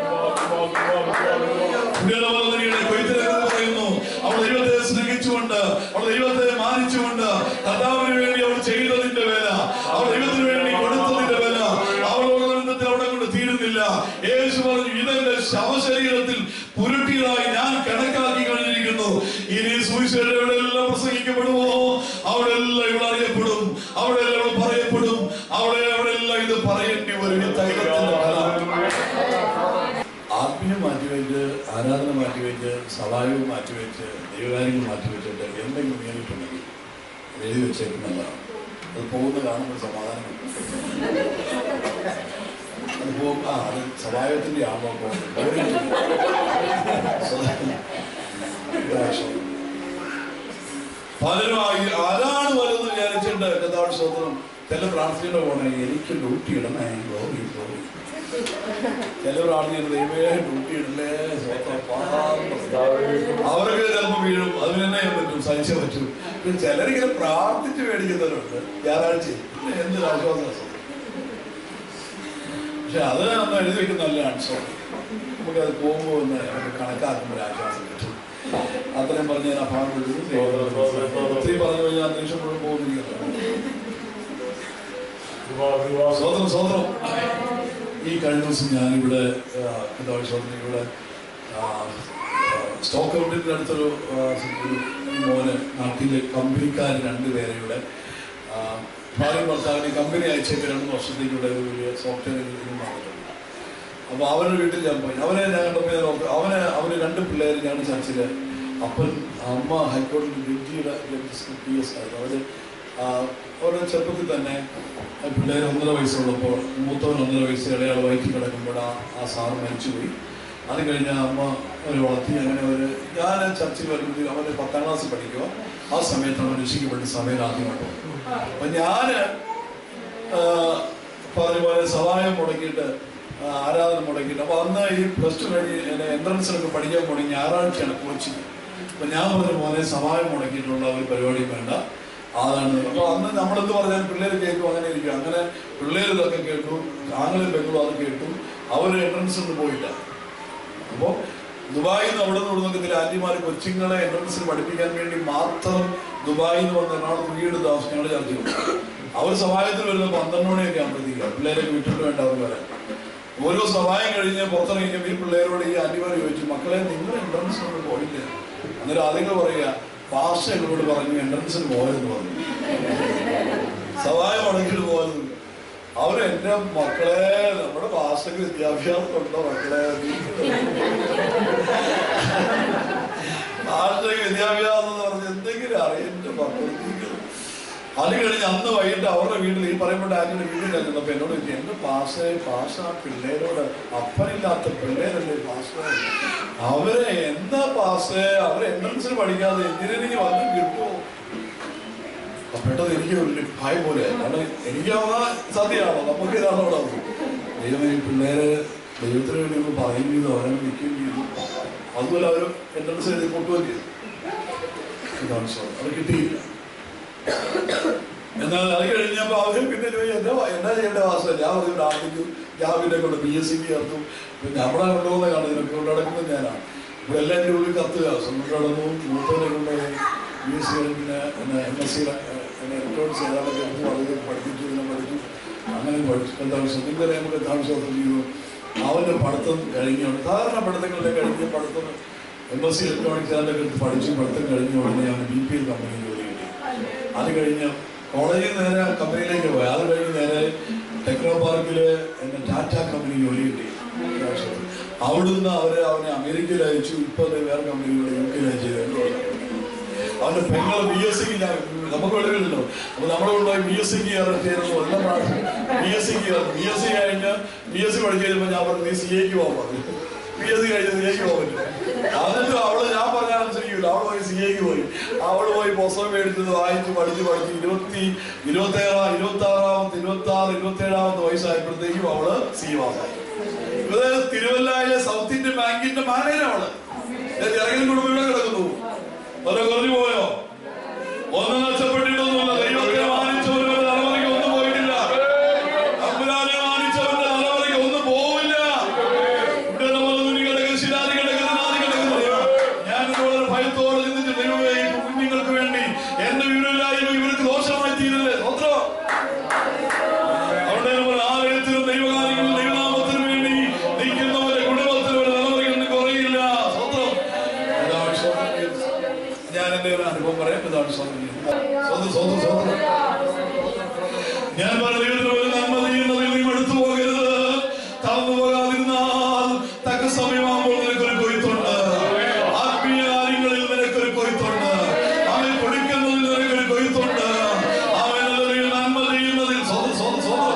പുണ്യനവതനിയുടെ കൊയ്ത്തിനെ കുറിച്ച് പറയുന്നു അവൾ ദൈവത്തെ സ്നേഹിച്ചുകൊണ്ട് അവൾ ദൈവത്തെ മാനിച്ചുകൊണ്ട് കർത്താവിന് വേണ്ടി അവൾ ചെയ്തതിന്റെ വില അവൾ ദൈവത്തിന് വേണ്ടി കൊടുത്തതിന്റെ വില അവളോട് ബന്ധത്തിൽ അവിടെ കൊണ്ട് തീരുന്നില്ല യേശു പറഞ്ഞു ഇതെന്റെ ശവശരീരത്തിൽ പുരുട്ടിയതായി ഞാൻ കണക്കാക്കി കഴിഞ്ഞിരിക്കുന്നു ഇനി സുവിശേഷം എവിടെയെല്ലാം പ്രസംഗിക്കപ്പെടുമോ അവിടെ എല്ലാം ഇവിടെ അറിയപ്പെടും അവിടെ എല്ലാം ഇവിടെ പറയപ്പെടും അവിടെ എവിടെയെല്ലാം ഇത് പറയേണ്ടി വരും ഈ തൈലത്തിന്റെ ഫലം ആത്മീയം മാറ്റിവെച്ച് ആരാധന മാറ്റിവെച്ച് സഹായവും മാറ്റിവെച്ച് ദൈവകാര്യങ്ങൾ മാറ്റിവെച്ചിട്ട് എന്തെങ്കിലും നേരിട്ടുണ്ടെങ്കിൽ അത് എഴുതി വെച്ചേക്കുന്നതാണ് അത് പോകുന്ന കാണുമ്പോൾ സമാധാനം കിട്ടും. അത് പോകും ആ അത് സഹായത്തിന്റെ ആണോ പലരും ആ- ആരാണ് വലുത് വിചാരിച്ചിട്ട് കഥാട് സ്വന്തം ചില പ്രാർത്ഥനയുടെ പോണേ എനിക്ക് ഡ്യൂട്ടി ഇടണേ ഗോറി ഗോറി ചിലർ ആണെങ്കിൽ ദൈവമേ ഡ്യൂട്ടി ഇടല്ലേ സ്വന്തം അവർക്ക് ചിലപ്പോൾ വീഴും അതിന് തന്നെ ചെയ്യാൻ പറ്റും സഹിച്ചേ പറ്റും പിന്നെ ചിലരിങ്ങനെ പ്രാർത്ഥിച്ച് മേടിക്കുന്നവരുണ്ട് ഞായറാഴ്ച പിന്നെ എന്തൊരു ആശ്വാസം പക്ഷെ അത് ഒന്ന് എഴുതി വെക്കുന്ന നല്ല ആൻസർ നമുക്കത് പോകുമ്പോൾ ഒന്ന് നമുക്ക് കണക്കാക്കുമ്പോൾ ഒരു ആശ്വാസം കിട്ടും അത്രയും പറഞ്ഞ് ഞാൻ അഭാവം കൊടുക്കുന്നു ഒത്തിരി പറഞ്ഞു കഴിഞ്ഞാൽ അന്തരീക്ഷം മുഴുവൻ പോകുന്നില്ല സ്വതന്ത്രം സ്വതന്ത്രം ഈ കഴിഞ്ഞ ദിവസം ഞാനിവിടെ കഥാവി സ്വതന്ത്രം ഇവിടെ ആ, ആ, സ്റ്റോക്ക് ഔട്ടിന്റെ അടുത്തൊരു ആ, ഒരു മോന് നാട്ടിലെ കമ്പനിക്കാർ രണ്ടുപേരെ ഇവിടെ ആ, ഭാര്യ ഭർത്താവിന് കമ്പനി അയച്ചേക്ക് രണ്ട് വർഷത്തേക്ക് ഇവിടെ ഒരു വലിയ സോഫ്റ്റ്വെയർ വന്നിട്ടുണ്ട് അപ്പൊ അവരുടെ വീട്ടിൽ ഞാൻ പോയി അവനെ ഞാൻ കണ്ടപ്പോൾ ഞാൻ ഓർത്തു, അവന് അവന് രണ്ട് പിള്ളേർ ഞാൻ ചർച്ചില് അപ്പൻ അമ്മ ഹൈക്കോടതി ജഡ്ജിയുടെ ജഡ്ജസ് പി എസ് ആയിരുന്നു അവര് ആ, അവരുടെ ചെറുപ്പത്തിൽ തന്നെ ആ പിള്ളേർ ഒന്നര വയസ്സുള്ളപ്പോൾ മൂത്തവൻ ഒന്നര വയസ്സ് ഇടയാൾ വയറ്റിൽ കിടക്കുമ്പോൾ ആ ആ സാറ് മരിച്ചുപോയി അത് കഴിഞ്ഞ് അമ്മ അവർ വളർത്തി അങ്ങനെ ഒരു ഞാൻ ചർച്ചിൽ വരുമ്പോൾ അവന് പത്താം ക്ലാസ് പഠിക്കുക ആ സമയത്ത് അവൻ രക്ഷിക്കപ്പെട്ട് സഭയിൽ ആദ്യമായിട്ട് വന്നു. അപ്പൊ ഞാന് പറഞ്ഞ പോലെ സഹായം മുടക്കിയിട്ട് ആ, ആരാധന മുടക്കിയിട്ട് അപ്പൊ അന്ന് ഈ പ്ലസ് ടു കഴിഞ്ഞ് എന്നെ എൻട്രൻസിനൊക്കെ പഠിക്കാൻ പോണി ഞായറാഴ്ചയാണ് കോച്ചിങ് അപ്പൊ ഞാൻ പറഞ്ഞ പോലെ സഹായം മുടക്കിയിട്ടുള്ള ഒരു പരിപാടിയും വേണ്ട അതാണ് അപ്പൊ അന്ന് നമ്മളെന്ത് പറഞ്ഞാൽ പിള്ളേർ കേൾക്കും അങ്ങനെ ഇരിക്കും അങ്ങനെ പിള്ളേർ ഇതൊക്കെ കേട്ടു ആങ്ങളും പെങ്ങളും അത് കേട്ടു അവർ എൻട്രൻസ് ഒന്നും പോയില്ല അപ്പോ ദുബായിൽ നിന്ന് അവിടെ നിന്ന് ഇവിടെ നിന്നൊക്കെ ആന്റിമാർ കൊച്ചുങ്ങളെ എൻട്രൻസിൽ പഠിപ്പിക്കാൻ വേണ്ടി മാത്രം ദുബായിൽ നിന്ന് വന്ന എറണാകുളത്ത് വീട് താമസിക്കാൻ ചർച്ച ചെയ്തു അവർ സഹായത്തിൽ വരുന്ന പന്ത്രണ്ട് മണിയൊക്കെ ആകുമ്പോഴത്തേക്ക് പിള്ളേരൊക്കെ വിട്ടിട്ട് വേണ്ട അവർ വരാൻ ഓരോ സഹായം കഴിഞ്ഞ് പുറത്തിറങ്ങിയപ്പോൾ ഈ പിള്ളേരോട് ഈ ആന്റിമാർ ചോദിച്ചു മക്കളെ നിങ്ങൾ എൻട്രൻസ് ഒന്നും പോയില്ല അന്നേരം അതുങ്ങൾ പറയുക പാഷ എന്നോട് പറഞ്ഞു എൻട്രൻസിന് പോയെന്ന് പറഞ്ഞു സഹായം അടങ്ങിയിട്ട് പോയത് അവര് എന്റെ മക്കളെ നമ്മുടെ ഭാഷയ്ക്ക് വിദ്യാഭ്യാസം ഉണ്ടോ മക്കളെ ഭാഷയ്ക്ക് വിദ്യാഭ്യാസം എന്ന് പറഞ്ഞ് എന്തെങ്കിലും അറിയാം എന്റെ മക്കൾക്ക് അത് കഴിഞ്ഞ് അന്ന് വൈകിട്ട് അവരുടെ വീട്ടിൽ ഈ പറയുമ്പോൾ ആന്റിയുടെ വീട്ടിൽ ചെന്നപ്പോ എന്നോട് ചോദിച്ചു എന്റെ ഭാഷ ഭാഷ പിള്ളേരോട് അപ്പനില്ലാത്ത പിള്ളേരല്ലേ ഭാഷ അവരെ എന്താ പാസ് അവരെ എൻട്രൻസിന് പഠിക്കാതെ എഞ്ചിനീയറിംഗ് വന്നു കിട്ടുമോ അപ്പൊ പെട്ടെന്ന് എനിക്ക് ഒരു ഭയം പോലെ കാരണം എനിക്കാവുന്ന സത്യമാണോ നമുക്ക് ഇതാണോ അവിടെ ദൈവമേ ഈ പിള്ളേര് ദൈവത്തിന് വേണ്ടി നമ്മൾ പറയുകയും ചെയ്തു അവരെ നിൽക്കുകയും ചെയ്തു അതുപോലെ അവർ എൻട്രൻസ് എഴുതി കൊണ്ടുപോയി ചെയ്തു ഇതാണ് സ്വയം അത് കിട്ടിയില്ല എന്നാൽ അത് കഴിഞ്ഞപ്പോൾ അവര് പിന്നെ ചോദിച്ചു എന്താ എന്നാ ചെയ്യേണ്ട വാസം ഞാൻ പറഞ്ഞു പ്രാർത്ഥിച്ചു ഞാൻ പിന്നെ കൊണ്ട് പി എസ് സിക്ക് ചേർത്തു പിന്നെ നമ്മളെ കൊണ്ടുപോകുന്ന കാണും ഇതിനൊക്കെ കൊണ്ട് നടക്കുന്നത് ഞാനാണ് ഇവിടെ എല്ലാം എൻ്റെ ഉള്ളിൽ കത്തുക സ്വന്തം നടന്നു മൂത്തവരെ കൊണ്ട് പി എസ് സി പിന്നെ എന്നെ എം എസ് സി ഇലക്ട്രോണിക്സ് ഏതാണ്ടൊക്കെ എടുത്ത് വളരെ പഠിപ്പിച്ചു ഇതിനെ പഠിച്ചു അങ്ങനെ പഠിച്ചു എന്താ സ്വന്തം നമുക്ക് താമസം ചെയ്തു അവൻ്റെ പഠിത്തം കഴിഞ്ഞുകൊണ്ട് സാധാരണ പഠിത്തങ്ങളിലെ കഴിഞ്ഞ് പഠിത്തം എം എസ് സി ഇലക്ട്രോണിക്സ് ഏതാണ്ടൊക്കെ എടുത്ത് പഠിച്ചു പഠിത്തം കഴിഞ്ഞ ഉടനെ അവന് ബി പി എൽ കമ്പനിയിൽ ജോലി കിട്ടി അത് കഴിഞ്ഞ് കോളേജിൽ നിന്ന് നേരെ കമ്പനിയിലേക്ക് പോയി അത് കഴിഞ്ഞ് നേരെ ടെക്നോ പാർക്കില് എന്നെ ടാറ്റ കമ്പനി ജോലി കിട്ടി അവിടുന്ന് അവര് അവനെ അമേരിക്കയിൽ അയച്ചു ഇപ്പൊ ദേ വേറെ കമ്പനികൾ യു കെയിൽ അയച്ചു അവന്റെ പെങ്ങൾ ബി എസ് സിക്ക് ഞാൻ നമുക്ക് വെളിവില്ലല്ലോ അപ്പൊ നമ്മളെ കൊണ്ടുപോയി ബി എസ് സിക്ക് ചേർന്നു എല്ലാം പ്രാവശ്യം ബി എസ് സിക്ക് ചേർന്നു ബി എസ് സി കഴിഞ്ഞ് ബി എസ് സി പഠിച്ചു കഴിയുമ്പോൾ ഞാൻ പറഞ്ഞു നീ സി എക്ക് പോകാൻ പറഞ്ഞു ബി എസ് സി കഴിഞ്ഞ് സി എക്ക് പോകാൻ പറ്റും എന്നിട്ട് അവള് ഞാൻ പറഞ്ഞാൽ അനുസരിക്കില്ല അവള് പോയി സി എക്ക് പോയി അവള് പോയി പുസ്തകം മേടിച്ചത് വായിച്ച് പഠിച്ച് പഠിച്ച് ഇരുപത്തി ഇരുപത്തി ഏഴാം ഇരുപത്തി ആറാമത്തെ ഇരുപത്തി ആറ് ഇരുപത്തി ഏഴാമത്തെ വയസ്സായപ്പോഴത്തേക്കും അവള് സി പാസ്സായി ഇത് തിരുവല്ലയിലെ സൗത്ത് ഇന്ത്യൻ ബാങ്കിന്റെ മാനേജർ അവള് ഇറങ്ങൽ കുടുംബം ഇവിടെ കിടക്കുന്നു അത് കുറഞ്ഞു പോയോ ഒന്നും നഷ്ടപ്പെട്ടിട്ടൊന്നുമില്ല ദൈവത്തെ മാനിച്ചവരുടെ തലമുറയ്ക്ക് ഒന്നും പോയിട്ടില്ല അമ്പുരാനെ മാനിച്ചവരുടെ തലമുറയ്ക്ക് ഒന്നും പോവില്ല ഇവിടെ നമ്മൾ തുണി കിടക്കുന്ന ശിലാതി കിടക്കുന്ന നാതി കിടക്കുന്നില്ല ഞാൻ വളരെ ഭയത്തോടെ ചിന്തിച്ചു ദൈവമേ ഈ കുഞ്ഞുങ്ങൾക്ക് വേണ്ടി എന്റെ വിവരമില്ലായ്മ ഇവർക്ക് ദോഷമായി തീരല്ലേ സ്വത്രം അവിടെ നമ്മൾ ആലയത്തിലും ദൈവകാര്യങ്ങളിലും ദൈവനാമത്തിനും വേണ്ടി നിൽക്കുന്നവരെ കുടുംബത്തിലൂടെ തലമുറയിൽ കുറയില്ല സ്വത്രം ഇതാണ് സ്വന്തം ഞാൻ എന്റെ ഒരു അനുഭവം പറയാം ഇതാണ് സ്വന്തം സ്വന്തം സ്വന്തം സ്വന്തം ഞാൻ പറഞ്ഞ ദൈവത്തിന് ഒരു നന്മ ചെയ്യുന്നതിൽ നീ എടുത്തു പോകരുത് തളർന്നു പോകാതിരുന്നാൽ തക്ക സമയമാകുമ്പോൾ നിനക്കൊരു കൊയ്ത്തുണ്ട് ആത്മീയ കാര്യങ്ങളിൽ നിനക്കൊരു കൊയ്ത്തുണ്ട് അവൻ കൊടുക്കുന്നതിൽ നിനക്കൊരു കൊയ്ത്തുണ്ട് അവൻ ഒരു നന്മ ചെയ്യുന്നതിൽ സ്വന്തം സ്വന്തം സ്വന്തം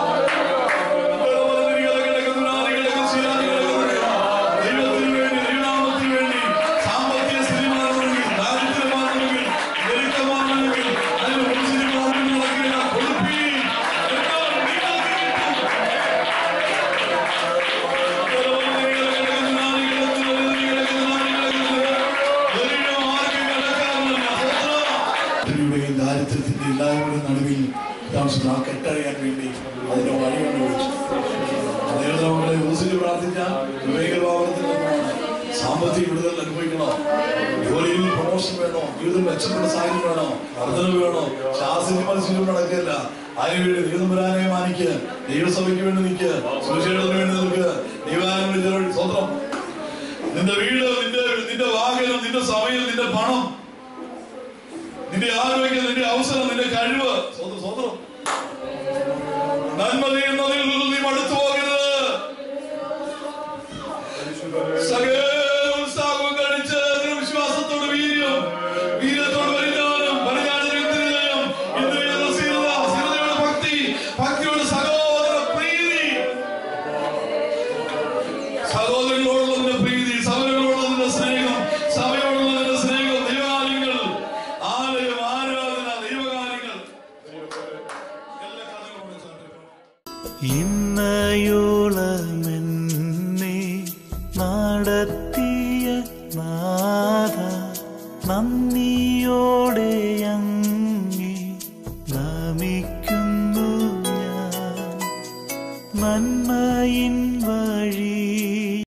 ദൈവത്തിന് വേണ്ടി ദൈവനാമത്തിന് വേണ്ടി സാമ്പത്തിക സ്ഥിതി മാറണമെങ്കിൽ ദാരിദ്ര്യം മാറണമെങ്കിൽ ദരിദ്രം മാറണമെങ്കിൽ അതിന് മുൻസിരി മാറണമെങ്കിൽ നടക്കില്ല കൊടുപ്പീൻ എന്നാൽ നിങ്ങൾക്ക് കിട്ടും യും ദാരിദ്ര്യത്തിന്റെ എല്ലാവരുടെ നടുവിൽ താമസിക്കുന്ന ആ കെട്ടറിയാൻ വേണ്ടി അതിന്റെ വഴി കണ്ടുപിടിച്ചു ദൈവം നമ്മളെ യൂസിന് പ്രാർത്ഥിക്കാൻ വിവേകഭാവത്തിൽ നിന്നുമാണ് സാമ്പത്തിക വിടുതൽ അനുഭവിക്കണോ ജോലിയിൽ പ്രൊമോഷൻ വേണോ ജീവിതം മെച്ചപ്പെട്ട സാഹചര്യം വേണോ വർധന വേണോ ശാസ്ത്രീയ മത്സരം നടക്കില്ല അതിനുവേണ്ടി ദൈവതമ്പരാനെ മാനിക്കുക ദൈവസഭയ്ക്ക് വേണ്ടി നിൽക്കുക സുവിശേഷത്തിന് വേണ്ടി നിൽക്കുക ദൈവാനം സ്വന്തം നിന്റെ വീട് നിന്റെ നിന്റെ വാഹനം നിന്റെ സമയം നിന്റെ പണം നിന്റെ ആരോഗ്യം നിന്റെ അവസരം നിന്റെ കഴിവ് സ്വന്തം സ്വന്തം നന്മ ചെയ്യുന്നതിൽ നീ മടുത്തു പോകരുത് സകല ഉത്സാഹവും കഴിച്ച് വിശ്വാസത്തോട് വീര്യം വീര്യത്തോട് പരിജ്ഞാനം പരിജ്ഞാനത്തിന് ജയം ഇന്ദ്രിയത സ്ഥിരത സ്ഥിരതയുടെ ഭക്തി ഭക്തിയുടെ സഹോദര പ്രീതി സഹോദരങ്ങളോടുള്ള നിന്റെ പ്രീതി സഭകളോടുള്ള നിന്റെ സ്നേഹം സഭയോടുള്ള നിന്റെ സ്നേഹം ദൈവകാര്യങ്ങൾ ആലയം ആരാധന ദൈവകാര്യങ്ങൾ എല്ലാ കഥകളും ഇന്നയോളമെന്നെ നടത്തിയ നാഥ നന്ദിയോടെ അങ്ങേ നമിക്കുന്നു ഞാൻ നന്മയിൻ വഴി